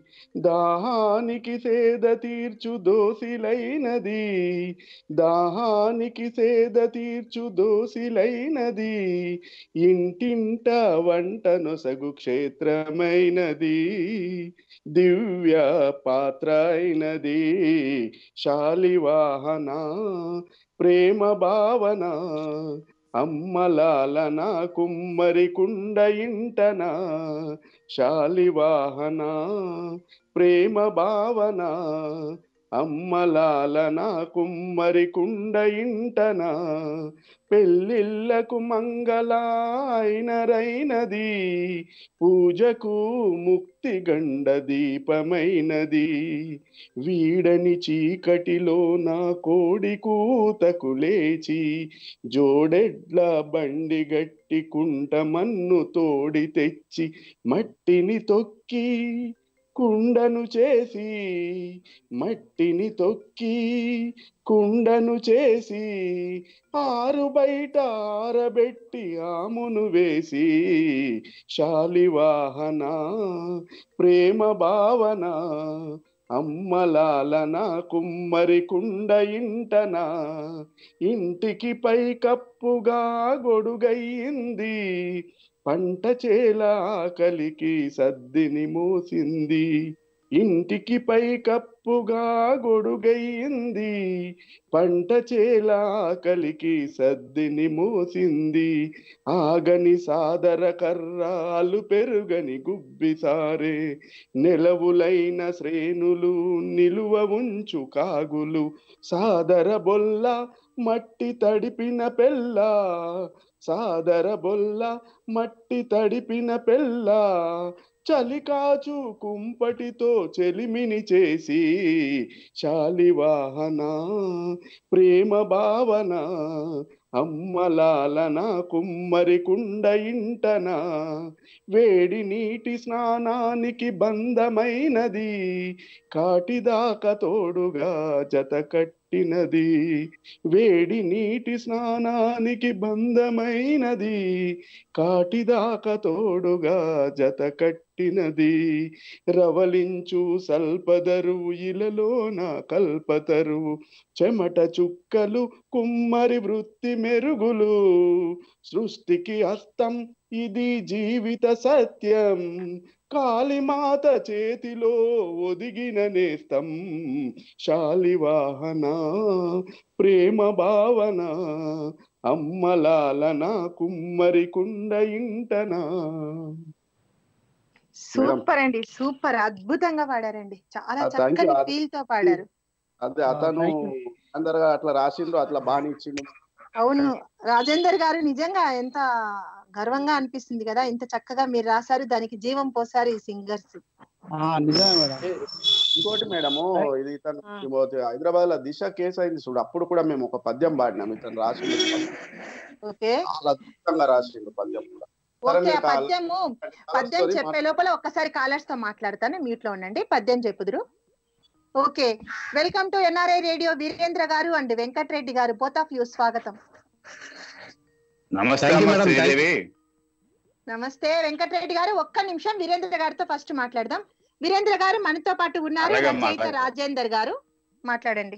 దాహానికి సేద తీర్చు దోసిలైనది దాహానికి సేద తీర్చు దోసిలైనది ఇంటింట వంట నొసగు క్షేత్రమైనది దివ్య పాత్ర అయినది శాలివాహన ప్రేమ భావన అమ్మలాలన కుమ్మరి కుండ ఇంటన శాలివాహన ప్రేమ భావన అమ్మలాలన కుమ్మరి కుండ ఇంటన పెళ్ళిళ్ళకు మంగళాయినరైనది పూజకు ముక్తి గండ దీపమైనది వీడని చీకటిలో నా కోడి కూతకు లేచి జోడెడ్ల బండి గట్టి కుంట మన్ను తోడి తెచ్చి మట్టిని తొక్కి కుండను చేసి మట్టిని తొక్కి కుండను చేసి ఆరు బయట ఆరబెట్టి ఆమును వేసి శాలివాహన ప్రేమ భావన అమ్మలాలన కుమ్మరి కుండ ఇంటన ఇంటికి పై కప్పుగా గొడుగయ్యింది పంట చేల ఆకలికి సద్దిని మోసింది ఇంటికి పై కప్పుగా గొడుగయ్యింది పంట చేల ఆకలికి సద్దిని మోసింది ఆగని సాదర కర్రాలు పెరుగని గుబ్బిసారే నెలవులైన శ్రేణులు నిలువ ఉంచు కాగులు సాదర బొల్ల మట్టి తడిపిన పెళ్ళ సాదర బొల్ల మట్టి తడిపిన పెళ్ళ చలికాచు కుంపటితో చెలిమిని చేసి శాలివాహన ప్రేమ భావన అమ్మలాలన కుమ్మరి కుండ ఇంటన వేడి నీటి స్నానానికి బంధమైనది కాటిదాకా తోడుగా జత కట్టినది వేడి నీటి స్నానానికి బంధమైనది కాటిదాకా తోడుగా జత కట్టినది రవలించు సల్పదరువు ఇలలోన కల్పతరువు చెమట చుక్కలు కుమ్మరి వృత్తి మెరుగులు సృష్టికి అస్తం ఇది జీవిత సత్యం కాళీమాత చేతిలో ఒదిగిన నేస్తం శాలివాహన ప్రేమ భావన అమ్మలాలన కుమ్మరి కుండ ఇంటనా సూపర్ అండి సూపర్ అద్భుతంగా పాడారండి చాలా ఆ, thank you. చక్కని ఆ- ఫీల్ తో పాడారు అదే అతను అందరుగా అట్లా రాసిండు అట్లా బాగా ఇచ్చిండు అవును రాజేందర్ గారు నిజంగా ఎంత గర్వంగా అనిపిస్తుంది కదా ఇంత చక్కగా మీరు రాశారు దానికి జీవం పోసారు ఈ సింగర్స్ ఆ, నిజమే మేడం ఇంకోటి మేడము ఇది ఇతను హైదరాబాద్ లో దిశ కేసు అయింది చూడు అప్పుడు కూడా మేము ఒక పద్యం పాడినాం ఇతను రాసిండు ఓకే చాలా అద్భుతంగా రాసిండు పద్యం కూడా సరే ఓకే మీరు కాల్- పద్యము పద్యం story చెప్పే లోపల ఒక్కసారి కాలర్స్ తో మాట్లాడతాను మ్యూట్ లో ఉండండి పద్యం చెప్పుదురు okay welcome to NRI radio Veerendra garu and Venkatareddy గారు బోత్ ఆఫ్ యూ స్వాగతం నమస్తే Thank you, అమ్మ madam. Thank- శ్రీదేవి నమస్తే వెంకటరెడ్డి గారు ఒక్క నిమిషం వీరేంద్ర గారితో ఫస్ట్ మాట్లాడదాం వీరేంద్ర గారు మనతో పాటు ఉన్నారు అలాగమ్మా, రచయిత అలాగే. రాజేందర్ గారు మాట్లాడండి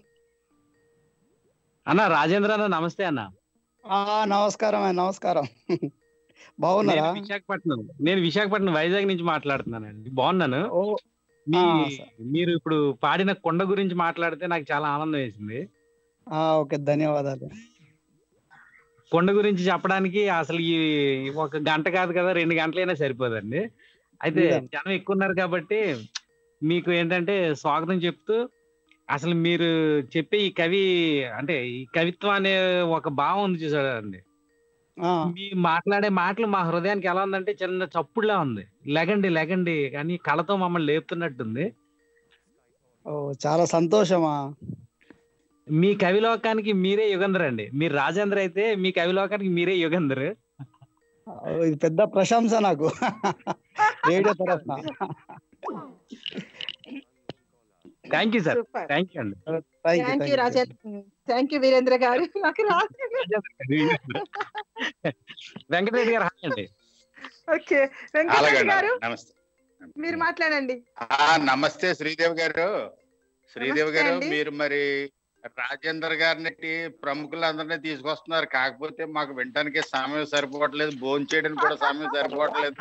అన్న రాజేంద్ర అన్న నమస్తే అన్న ఆ, నమస్కారం అయ్య, నమస్కారం బాగున్నారా నేను విశాఖపట్నం నేను విశాఖపట్నం వైజాగ్ నుంచి మాట్లాడుతున్నానండి బాగున్నాను ఓ మీ ఆ, మీరు ఇప్పుడు పాడిన కొండ గురించి మాట్లాడితే నాకు చాలా ఆనందం వేసింది ఆ, ఓకే ధన్యవాదాలు కొండ గురించి చెప్పడానికి అసలు ఈ ఒక గంట కాదు కదా రెండు గంటలైనా సరిపోదండి అయితే నిజం. జనం ఎక్కువ ఉన్నారు కాబట్టి మీకు ఏంటంటే స్వాగతం చెప్తూ అసలు మీరు చెప్పే ఈ కవి అంటే ఈ కవిత్వం అనే ఒక భావం ఉంది చూసారండి ఆ, మీ మాట్లాడే మాటలు మా హృదయానికి ఎలా ఉందంటే చిన్న చప్పుడులా ఉంది లెగండి లెగండి అని కళతో మమ్మల్ని లేపుతున్నట్టుంది ఓ చాలా సంతోషమా మీ కవిలోకానికి మీరే యుగంధర్ అండి మీరు రాజేంద్ర అయితే మీ కవిలోకానికి మీరే యుగంధర్ ఓ, ఇది పెద్ద ప్రశంస నాకు రేడియో తరఫున thank you sir super thank you అండి thank you Rajendra thank you Veerendra garu నాకు రాదు వెంకటరెడ్డి గారు హాయ్ అండి ఓకే వెంకటరెడ్డి అలాగే గారు నమస్తే మీరు మాట్లాడండి ఆ, నమస్తే శ్రీదేవి గారు శ్రీదేవి నమస్తే గారు అండి. మీరు మరి రాజేందర్ గారిని ప్రముఖులందరినీ తీసుకొస్తున్నారు కాకపోతే మాకు వినడానికి సమయం సరిపోవట్లేదు భోజనం చేయడానికి కూడా సమయం సరిపోవట్లేదు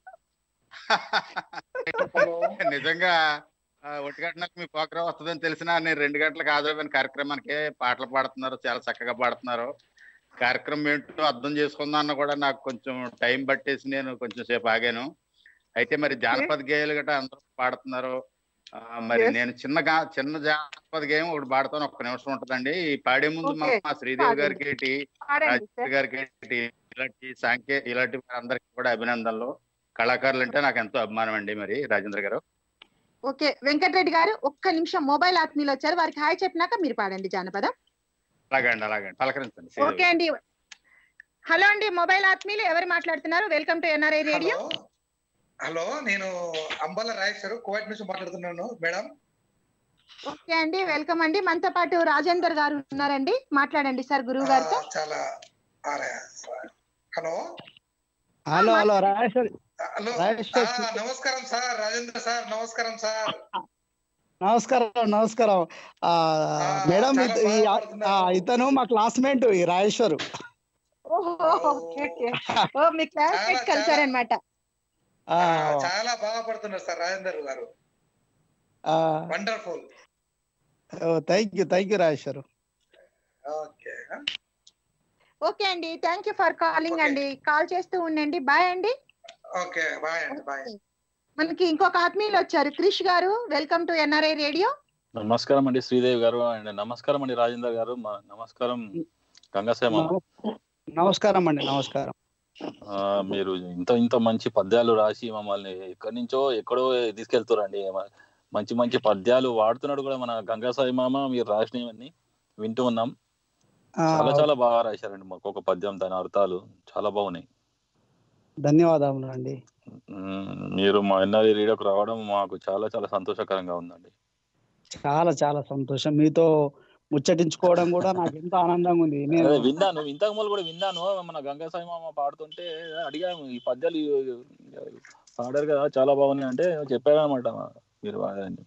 నిజంగా ఆ, ఒంటి గంటలకు మీ ప్రోగ్రాం వస్తుందని తెలిసినా నేను రెండు గంటలకు హాజరైన కార్యక్రమానికి పాటలు పాడుతున్నారు చాలా చక్కగా పాడుతున్నారు కార్యక్రమం ఏంటో అర్థం చేసుకుందామన్న కూడా నాకు కొంచెం టైం పట్టేసి నేను కొంచెం సేపు ఆగాను అయితే మరి జానపద గేయాలు గట్రా అందరూ పాడుతున్నారు ఆ, మరి Yes. నేను చిన్న గా- చిన్న జానపద గేయం ఒకటి పాడతాను ఒక్క నిమిషం ఉంటుందండి ఈ పాడే ముందు మా Okay. మా శ్రీదేవి పాడండి. గారికి ఏంటి పాడండి రాజేంద్ర సార్ గారికి ఏంటి ఇలాంటి సాంకే ఇలాంటి అందరికి కూడా అభినందనలు కళాకారులు అంటే నాకు ఎంతో అభిమానం అండి మరి రాజేంద్ర గారు ఓకే వెంకటరెడ్డి గారు ఒక్క నిమిషం మొబైల్ ఆత్మీయులు వచ్చారు వారికి హాయ్ చెప్పినాక మీరు పాడండి జానపదం అలాగండి అలాగండి పలకరించండి శ్రీదేవి ఓకే అండి హలో అండి మొబైల్ ఆత్మీయులు ఎవరు మాట్లాడుతున్నారు welcome to NRI radio hello hello నేను అంబాల రాజేశ్వరు కువైట్ నుంచి మాట్లాడుతున్నాను మేడం ఓకే అండి వెల్కమ్ అండి మనతో పాటు రాజేందర్ గారు ఉన్నారండి మాట్లాడండి సార్ గురువు గారితో ఆ, చాలా ఆరే. Hello hello hello Rajeshwari hello Rajeshwar ఆ, నమస్కారం సార్ రాజేంద్ర సార్ నమస్కారం సార్ నమస్కారం నమస్కారం ఆ మేడం చాలా ఇత- ఈ- బాధపడుతున్నారు. ఆ, ఇతను మా క్లాస్మేట్ ఈ రాజేశ్వరు ఓహో ఓకే ఓకే ఓ మీ క్లాస్మేట్ చాలా, కలిసారనమాట ఆ, చాలా బాధపడుతున్నారు సార్ రాజేందర్ గారు ఆ, వండర్ఫుల్ ఓ thank you thank you Rajeshwaru okay okay అండి thank you for calling Okay. అండి కాల్ చేస్తూ ఉండండి బాయ్ అండి ఓకే బాయ్ అండి బాయ్ మనకి ఇంకొక ఆత్మీయులు వచ్చారు క్రిష్ గారు వెల్కమ్ టు ఎన్ఆర్ఐ రేడియో నమస్కారం అండి శ్రీదేవి గారు అండ్ నమస్కారం అండి రాజేందర్ గారు మా- నమస్కారం గంగాసాయి మామ నమస్కారం అండి నమస్కారం ఆ, మీరు ఇంత ఇంత మంచి పద్యాలు రాసి మమ్మల్ని ఎక్కడి నుంచో ఎక్కడో తీసుకెళ్తారండి మంచి మంచి పద్యాలు వాడుతున్నాడు కూడా మన గంగాసాయి మామ మీరు రాసినవన్నీ వింటూ ఉన్నాం ఆ, చాలా చాలా బాగా రాశారండి మాకు ఒక పద్యం దాని అర్థాలు చాలా బాగున్నాయి ధన్యవాదములు అండి మ్మ్. మీరు మా ఎన్ఆర్ఐ రేడియోకి రావడం మాకు చాలా చాలా సంతోషకరంగా ఉందండి చాలా చాలా సంతోషం మీతో ముచ్చటించుకోవడం కూడా నాకు ఎంతో ఆనందంగా ఉంది నేను అదే విన్నాను ఇంతకు ముందు కూడా విన్నాను మన గంగాసాయి మామ పాడుతుంటే అడిగాము ఈ పద్యాలు పాడారు కదా చాలా బాగున్నాయి అంటే చెప్పారనమాట మీరు వాడని.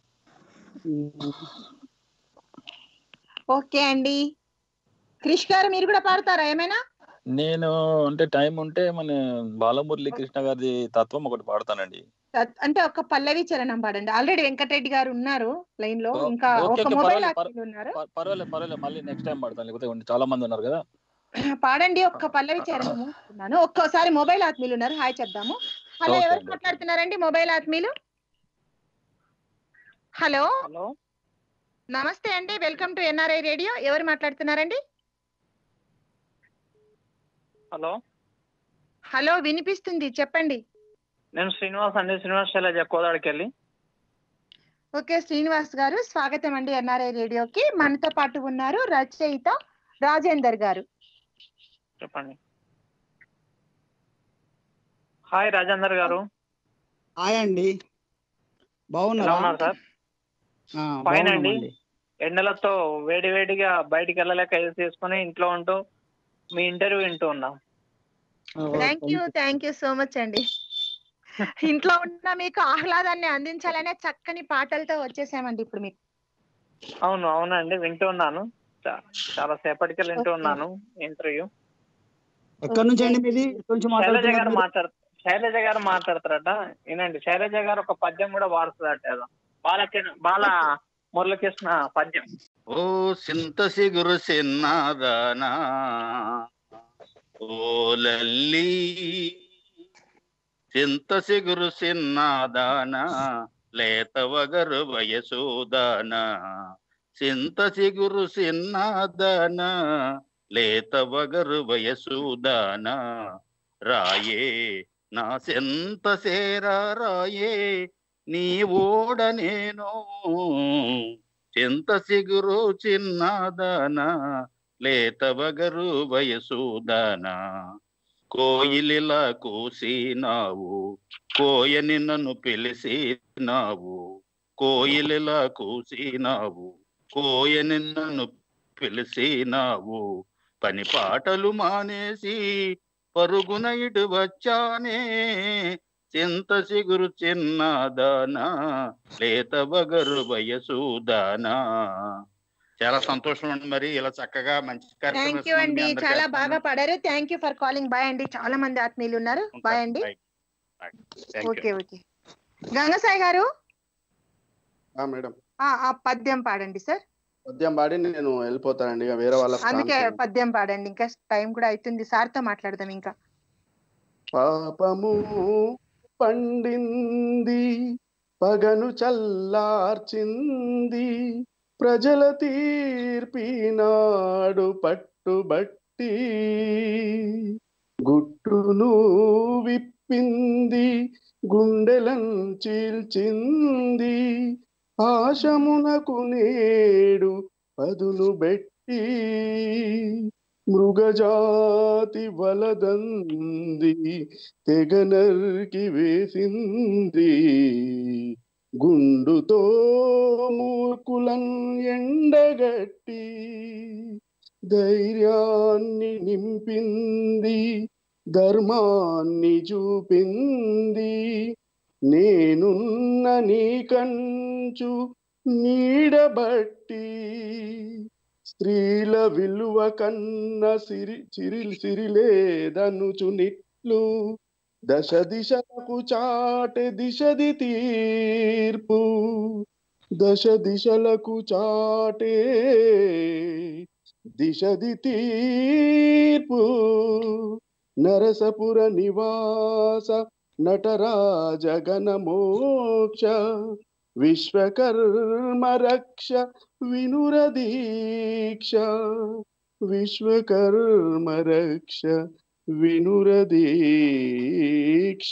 ఓకే అండి క్రిష్ గారు మీరు కూడా పాడతారా ఏమైనా నేను అంటే టైం ఉంటే మన బాలమురళి కృష్ణ గారి తత్వం ఒకటి పాడతానండి తత్- అంటే ఒక పల్లవి చరణం పాడండి ఆల్రెడీ వెంకటరెడ్డి గారు ఉన్నారు లైన్ లో ఓ- ఇంకా ఓకే, ఒక ఓకే, మొబైల్ పర్వాలేదు, ఆత్మీయులు ఉన్నారు పర్- పర్వాలేదు పర్వాలేదు మళ్ళీ నెక్స్ట్ టైం పాడతాను లేకపోతే ఉండి- చాలా మంది ఉన్నారు కదా పాడండి ఒక్క పల్లవి చరణము ఉన్నాను ఒక్కోసారి మొబైల్ ఆత్మీయులు ఉన్నారు హాయ్ చెప్దాము హలో ఓకే ఎవరు అండి. మాట్లాడుతున్నారండి మొబైల్ ఆత్మీయులు హలో హలో నమస్తే అండి వెల్కమ్ టు ఎన్ఆర్ఐ రేడియో ఎవరు మాట్లాడుతున్నారండి హలో హలో వినిపిస్తుంది చెప్పండి నేను శ్రీనివాస్ అండి శ్రీనివాస్ శైలజ కోదాడికి వెళ్ళి ఓకే శ్రీనివాస్ గారు స్వాగతం అండి ఎన్ఆర్ఐ రేడియోకి మనతో పాటు ఉన్నారు రచయిత రాజేందర్ గారు చెప్పండి హాయ్ రాజేందర్ గారు హాయ్ అండి ఎలా బాగున్నారా ఉన్నారు సార్ ఆ, ఫైన్ అండి బాగున్నామండి. ఎండలతో వేడి వేడిగా బయటికి వెళ్ళలేక ఏసీ తీసుకొని ఇంట్లో ఉంటూ మీ ఇంటర్వ్యూ వింటూ ఉన్నాం ఓ, thank you thank you so much అండి ఇంట్లో ఉన్న మీకు ఆహ్లాదాన్ని అందించాలనే చక్కని పాటలతో వచ్చేసామండి ఇప్పుడు మీకు అవును అవునండి వింటూ ఉన్నాను చా- చాలా సేపటికి వింటూ ఉన్నాను ఇంటర్వ్యూ ఎక్కడి నుంచి అండి మీది ఎక్కడి నుంచి శైలజ గారు మాట్లాడుతున్నారు మీరు? మాట్లాడు శైలజ గారు మాట్లాడతారట వినండి శైలజ గారు ఒక పద్యం కూడా వాడుతుందట ఏదో బాలకృష్ణ బాల మురళకృష్ణ పద్యం ఓ సింత సిగురు సిన్నాదానా ఓ లల్లి చింత సిగురు సిన్నాదానా లేత వగరు వయసూదానా చింత సిగురు సిన్నాదానా లేత వగరు వయసూదానా రాయే నా సెంత సేరా రాయే నీ ఓడ నేను చింత సిగురు చిన్నదాన లేత బగరు వయసుదాన కోయిలిలా కూసినావు కోయని నన్ను పిలిచినావు కోయిలలా కూసినావు కోయ నిన్నను పిలిసినావు పని పాటలు మానేసి పరుగున ఇటు వచ్చానే చింత సిగురు చిన్నదానా లేత బగరు వయసుదానా చాలా సంతోషం అండి మరి ఇలా చక్కగా మంచి కార్యక్రమం థ్యాంక్ యూ ఇస్తున్నందుకు అండి మీ అందరికీ చాలా అభినందనలు. బాగా పాడారు thank you for calling bye అండి చాలా మంది ఆత్మీయులు ఉన్నారు బాయ్ అండి Thank okay you. Okay Gangasai గారు ఆ, మేడం ఆ ఆ పద్యం పాడండి సార్ పద్యం పాడి నేను వెళ్ళిపోతానండి ఇక వేరే వాళ్ళ అందుకే పద్యం పాడండి ఇంకా టైం కూడా అవుతుంది సార్ తో మాట్లాడదాం ఇంకా పాపము పండింది పగను చల్లార్చింది ప్రజల తీర్పినాడు పట్టుబట్టి గుట్టును విప్పింది గుండెలను చీల్చింది ఆశమునకు నేడు పదును బెట్టి మృగజాతి వలదంది తెగ నరికి వేసింది గుండుతో మూర్ఖులను ఎండగట్టి ధైర్యాన్ని నింపింది ధర్మాన్ని చూపింది నేనున్న నీ కంచు నీడబట్టి స్త్రీల విలువ కన్న సిరి సిరి సిరిలేదనుచు నిట్లు దశ దిశలకు చాటె దిశది తీర్పు దశ దిశలకు చాటే దిశది తీర్పు నరసపుర నివాస నటరాజగణ మోక్ష విశ్వకర్మ రక్ష వినురదీక్ష విశ్వకర్మ రక్ష వినురదీక్ష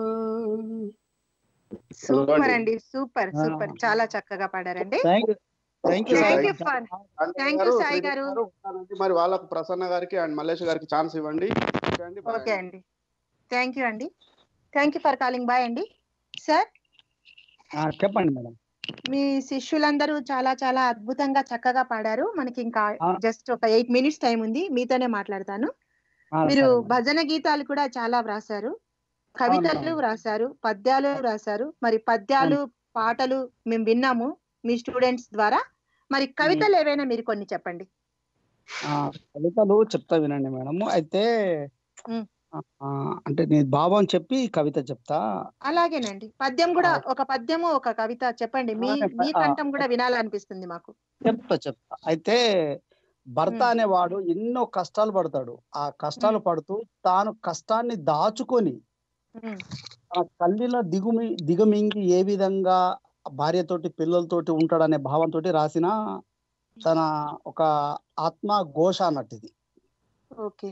సూపర్ అండి సూపర్ సూపర్ చాలా చక్కగా పాడారండి thank you thank you thank you for thank you Sai garu మరి వాళ్ళకు ప్రసన్న గారికి అండ్ మల్లేష్ గారికి ఛాన్స్ ఇవ్వండి ఓకే అండి bye ఓకే అండి థ్యాంక్ యూ అండి thank you for calling bye అండి సార్ చెప్పండి మేడం మీ శిష్యులందరూ చాలా చాలా అద్భుతంగా చక్కగా పాడారు మనకి ఇంకా ఆ. జస్ట్ ఒక ఎయిట్ మినిట్స్ టైం ఉంది మీతోనే మాట్లాడతాను ఆ, మీరు సరే మేడం. భజన గీతాలు కూడా చాలా వ్రాసారు కవితలు అవునవును. వ్రాసారు పద్యాలు వ్రాసారు మరి పద్యాలు పాటలు మేము విన్నాము మీ స్టూడెంట్స్ ద్వారా మరి కవితలు ఏవైనా మీరు కొన్ని చెప్పండి ఆ, కవితలు చెప్తా వినండి మేడం అయితే ఉమ్. ఆ, అంటే నేను భావం చెప్పి కవిత చెప్తా అలాగేనండి పద్యం కూడా ఒక పద్యము ఒక కవిత చెప్పండి మీ అలాగే, మీ ఆ, కంఠం కూడా వినాలనిపిస్తుంది మాకు చెప్తా చెప్తా అయితే భర్త ఉమ్. అనేవాడు ఎన్నో కష్టాలు పడతాడు ఆ కష్టాలు పడుతూ తాను కష్టాన్ని దాచుకొని ఉమ్, తన కళ్ళిలో దిగుమి దిగమింగి ఏ విధంగా భార్యతోటి పిల్లలతోటి ఉంటాడనే భావంతో రాసిన తన ఒక ఆత్మ ఘోష అన్నట్టు ఇది ఓకే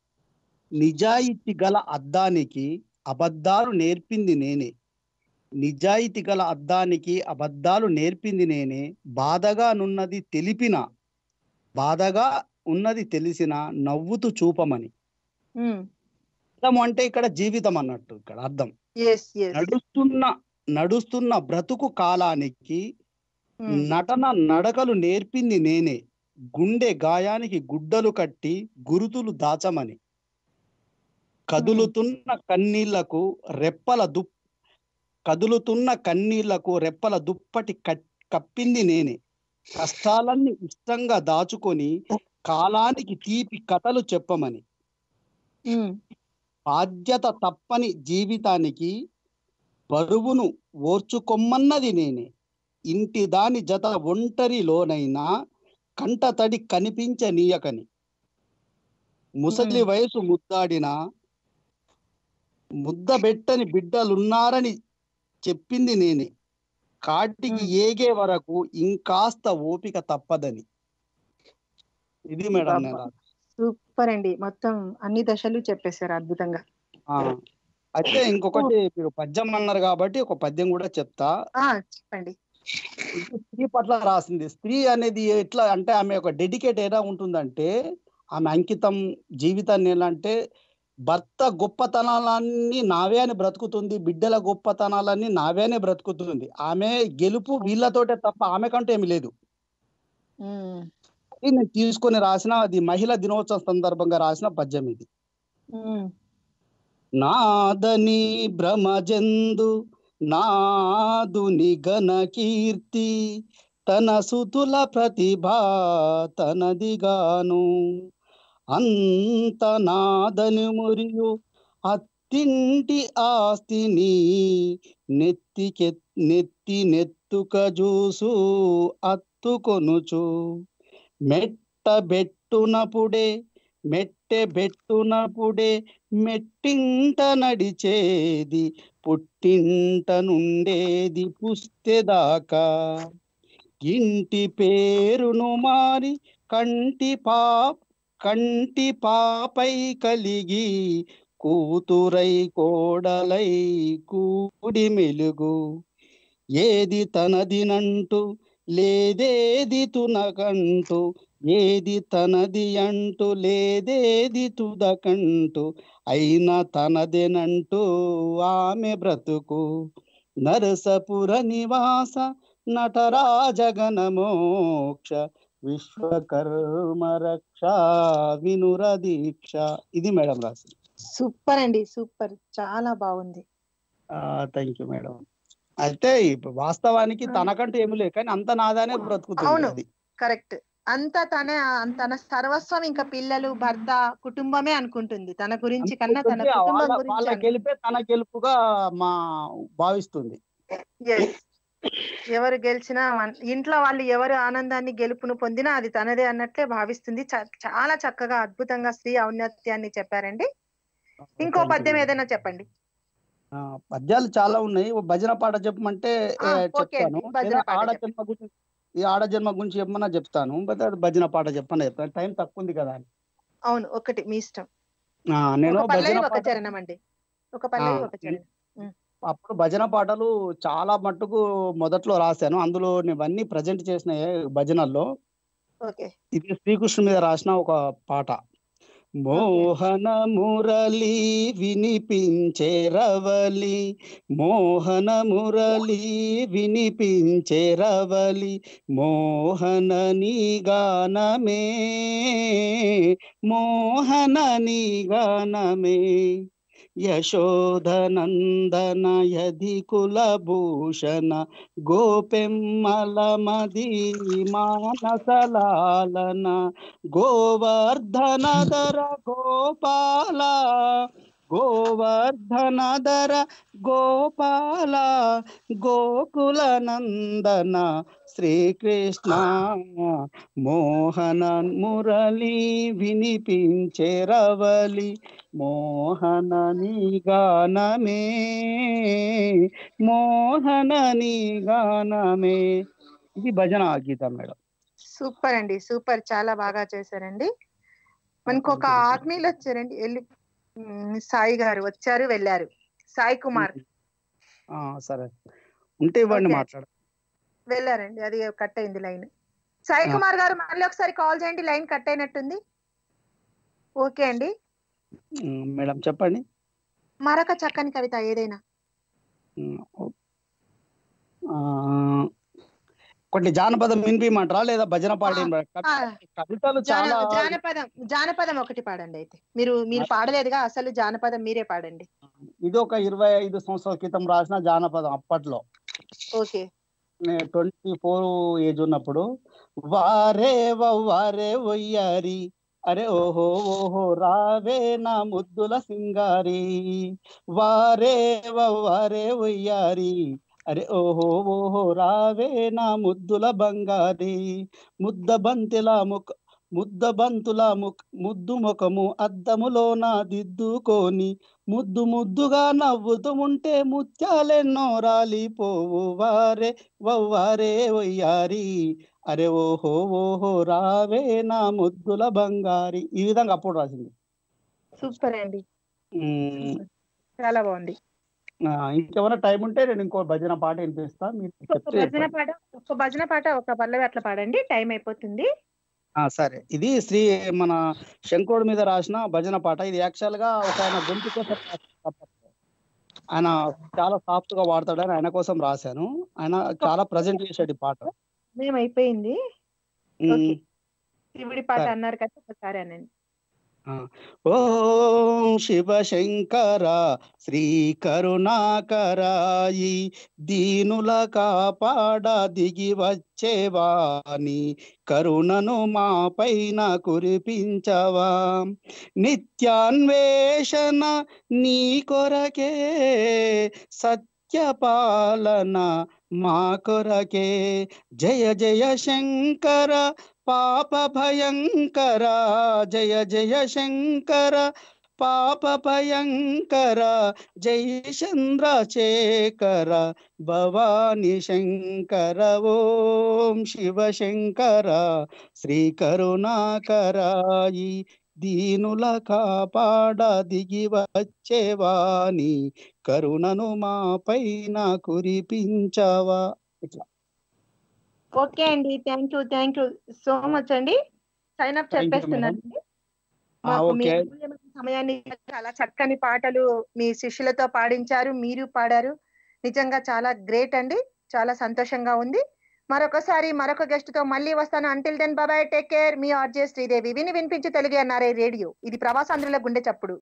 నిజాయితీ గల అద్దానికి అబద్ధాలు నేర్పింది నేనే నిజాయితీ గల అద్దానికి అబద్ధాలు నేర్పింది నేనే బాధగా నున్నది తెలిపిన బాధగా ఉన్నది తెలిసిన నవ్వుతూ చూపమని ఉమ్, అర్థం అంటే ఇక్కడ జీవితం అన్నట్టు ఇక్కడ అర్థం ఎస్ ఎస్ నడుస్తున్న నడుస్తున్న బ్రతుకు కాలానికి ఉమ్, నటన నడకలు నేర్పింది నేనే గుండె గాయానికి గుడ్డలు కట్టి గురుతులు దాచమని కదులుతున్న కన్నీళ్లకు రెప్పల దు కదులుతున్న కన్నీళ్లకు రెప్పల దుప్పటి కట్- కప్పింది నేనే కష్టాలన్నీ ఇష్టంగా దాచుకొని కాలానికి తీపి కథలు చెప్పమని ఉమ్, బాధ్యత తప్పని జీవితానికి బరువును ఓర్చుకొమ్మన్నది నేనే ఇంటి దాని జత ఒంటరిలోనైనా కంట తడి కనిపించనీయకని ముసలి మ్మ్. వయసు ముద్దాడిన ముద్ద పెట్టని బిడ్డలున్నారని చెప్పింది నేనే కాటికి ఏగే వరకు ఇంకాస్త ఓపిక తప్పదని ఇది మేడం నేను సూపర్ అండి మొత్తం అన్ని దశలు చెప్పేశారు అద్భుతంగా ఆ, అయితే ఇంకొకటి మీరు పద్యం అన్నారు కాబట్టి ఒక పద్యం కూడా చెప్తా ఆ చెప్పండి ఇది స్త్రీ పట్ల రాసింది స్త్రీ అనేది ఎట్లా అంటే ఆమె ఒక డెడికేట్ ఎలా ఉంటుందంటే ఆమె అంకితం జీవితాన్ని ఎలా అంటే భర్త గొప్పతనాలన్నీ నావే అని బ్రతుకుతుంది బిడ్డల గొప్పతనాలన్నీ నావే అని బ్రతుకుతుంది ఆమె గెలుపు వీళ్ళతోటే తప్ప ఆమె కంటూ ఏమి లేదు ఉమ్, ఇది నేను తీసుకొని రాసిన అది మహిళా దినోత్సవం సందర్భంగా రాసిన పద్యం ఇది ఉమ్, నాదని భ్రమజందు నాదుని ఘన కీర్తి తన సుతుల ప్రతిభ తనదిగాను అంత నాదని మురియు అత్తింటి ఆస్తిని నెత్తికె నెత్తి నెత్తుక జూసు అత్తుకొనుచు మెట్ట బెట్టునపుడే మెట్టె బెట్టునపుడే మెట్టింట నడిచేది పుట్టింట నుండేది పుస్తెదాకా ఇంటి పేరును మారి కంటి పా కంటి పాపై కలిగి కూతురై కోడలై కూడి మెలుగు ఏది తనదినంటూ లేదేది తునకంటూ ఏది తనది అంటూ లేదేది తుదకంటూ అయినా తనదేనంటూ ఆమె బ్రతుకు నరసపుర నివాస నటరాజగణ మోక్ష విశ్వకర్మ రక్ష వినుర దీక్ష ఇది మేడం రాసి సూపర్ అండి సూపర్ చాలా బాగుంది థ్యాంక్ యూ మేడం అయితే ఇప్పుడు వాస్తవానికి తనకంటూ ఏమి లేదు కానీ అంత నాదానే బ్రతుకుతుంది అవును అది కరెక్ట్ అంతా తన తన సర్వస్వం ఇంకా పిల్లలు భర్త కుటుంబమే అనుకుంటుంది తన గురించి కన్నా తన అనుకుంటుంది, కుటుంబం వాళ్ళ వాళ్ళ గురించి గెలిపే తన గెలుపుగా మా భావిస్తుంది Yes. ఎవరు గెలిచినా మన- ఇంట్లో వాళ్ళు ఎవరు ఆనందాన్ని గెలుపును పొందినా అది తనదే అన్నట్లే భావిస్తుంది చ- చాలా చక్కగా అద్భుతంగా స్త్రీ ఔన్నత్యాన్ని చెప్పారండి ఇంకో Thank you, పద్యం madam. ఏదైనా చెప్పండి ఆ, పద్యాలు చాలా ఉన్నాయి ఓ భజన పాట చెప్పమంటే ఆ, ఏ, ఓకే చెప్తాను అండి, భజన లేదా పాట ఆడ జన్మ గురించి ఈ ఆడ జన్మ గురించి చెప్పమన్నా చెప్తాను బట్ అది భజన పాట చెప్పమన్నా చెప్తాను టైం తక్కువ ఉంది కదా అని. అవును ఒకటి మీ ఇష్టం ఆ, నేను ఒక పల్లవి భజన ఒక పాట చరణం అండి ఒక పల్లవి ఆ, ఒక చరణం ఉమ్. అప్పుడు భజన పాటలు చాలా మట్టుకు మొదట్లో రాశాను అందులో ఇవన్నీ ప్రజెంట్ చేసిన భజనల్లో ఓకే ఇది శ్రీకృష్ణుని మీద రాసిన ఒక పాట మోహన మురళి వినిపించే రవలి మోహన మురళి వినిపించే రవలి మోహన నీ గానమే మోహన నీ గానమే యశోధనందన యధి కులభూషణ గోపెమ్మల మది మానసలాలన గోవర్ధనధర గోపాల గోవర్ధనధర గోపాల గోకుల నందన శ్రీకృష్ణ మోహన మురళి వినిపించే రవలి మోహన నీ గానమే మోహన నీ గానమే ఇది భజన గీతం మేడం సూపర్ అండి సూపర్ చాలా బాగా చేశారండి మనకు ఒక ఆత్మీయులు వచ్చారండి వెళ్ళి ఉమ్, సాయి గారు వచ్చారు వెళ్ళారు సాయి కుమార్ ఆ, సరే ఉంటే ఇవ్వండి ఓకే. మాట్లాడ వెళ్ళారండి అది కట్ అయింది లైన్ సాయి ఆ. కుమార్ గారు మళ్ళీ ఒకసారి కాల్ చేయండి లైన్ కట్ అయినట్టుంది ఓకే అండి ఉమ్, మేడం చెప్పండి మరొక చక్కని కవిత ఏదైనా ఉమ్, ఓ- ఆ, ఒకటి జానపదం వినిపించమంటారా లేదా భజన పాట ఆ, కవితలు జాన- చాలా జానపదం జానపదం ఒకటి పాడండి అయితే మీరు మీరు పాడలేదుగా అసలు జానపదం మీరే పాడండి ఇది ఒక ఇరవై ఐదు సంవత్సరాల క్రితం రాసిన జానపదం అప్పట్లో ఓకే ట్వంటీ ఫోర్ ఏజ్ ఉన్నప్పుడు వారే వారే ఒయ్యారి అరే ఓహో ఓహో రావే నా ముద్దుల సింగారి వారే వారే ఒయ్యారి అరే ఓహో ఓహో రావే నా ముద్దుల బంగారి ముద్ద బంతిలా ముఖ ముద్ద బంతుల ముఖ ముద్దు ముఖము అద్దములోన దిద్దుకొని ముద్దు ముద్దుగా నవ్వుతూ ఉంటే ముత్యాలెన్నో రాలిపోవు వారే వవ్వారే వయ్యారి అరే ఓహో ఓహో రావే నా ముద్దుల బంగారి ఈ విధంగా అప్పుడు రాసింది సూపర్ అండి ఉమ్, చాలా బాగుంది ఆ, ఇంకేమైనా టైం ఉంటే నేను ఇంకో భజన పాట వినిపిస్తా మీరు ఒక చెప్తే భజన పాట ఒక భజన పాట ఒక పల్లవి అట్లా పాడండి టైం అయిపోతుంది ఆ, సరే ఇది శ్రీ మన శంకరుడి మీద రాసిన భజన పాట ఇది యాక్చువల్ గా ఒక ఆయన గొంతు కోసం రాసిన పాట. ఆయన చాలా సాఫ్ట్ గా వాడతాడని ఆయన కోసం రాశాను ఆయన చాలా ప్రజెంట్ చేశాడు ఈ పాట మేము అయిపోయింది ఉమ్, ఓకే శివుడి పాట సరే. అన్నారు కదా ఒకసారి అనండి ఆ. ఓం శివ శంకర శ్రీ కరుణాకరాయి దీనుల కాపాడ దిగి వచ్చేవాని కరుణను మా పైన కురిపించవా నిత్యాన్వేషణ నీ కొరకే సత్యపాలన మా కొరకే జయ జయ శంకర పాప భయంకర జయ జయ శంకర పాప భయంకర జై చంద్రశేఖర భవాని శంకర ఓం శివ శంకర శ్రీ కరుణాకరాయి దీనుల కాపాడ దిగి వచ్చేవాని కరుణను మా పైన కురిపించవా ఇట్లా ఓకే అండి thank you thank you so much అండి సైన్ అప్ Thank you, చెప్పేస్తున్నాను ఆ, మాకు మీ ఓకే అమూల్యమైన సమయాన్ని చాలా చక్కని పాటలు మీ శిష్యులతో పాడించారు మీరు పాడారు నిజంగా చాలా గ్రేట్ అండి చాలా సంతోషంగా ఉంది మరొకసారి మరొక గెస్ట్ తో మళ్ళీ వస్తాను until then bye bye take care మీ ఆర్జే శ్రీదేవి విని వినిపించి తెలుగు అన్నారే రేడియో ఇది ప్రవాసాంధ్రుల గుండె చప్పుడు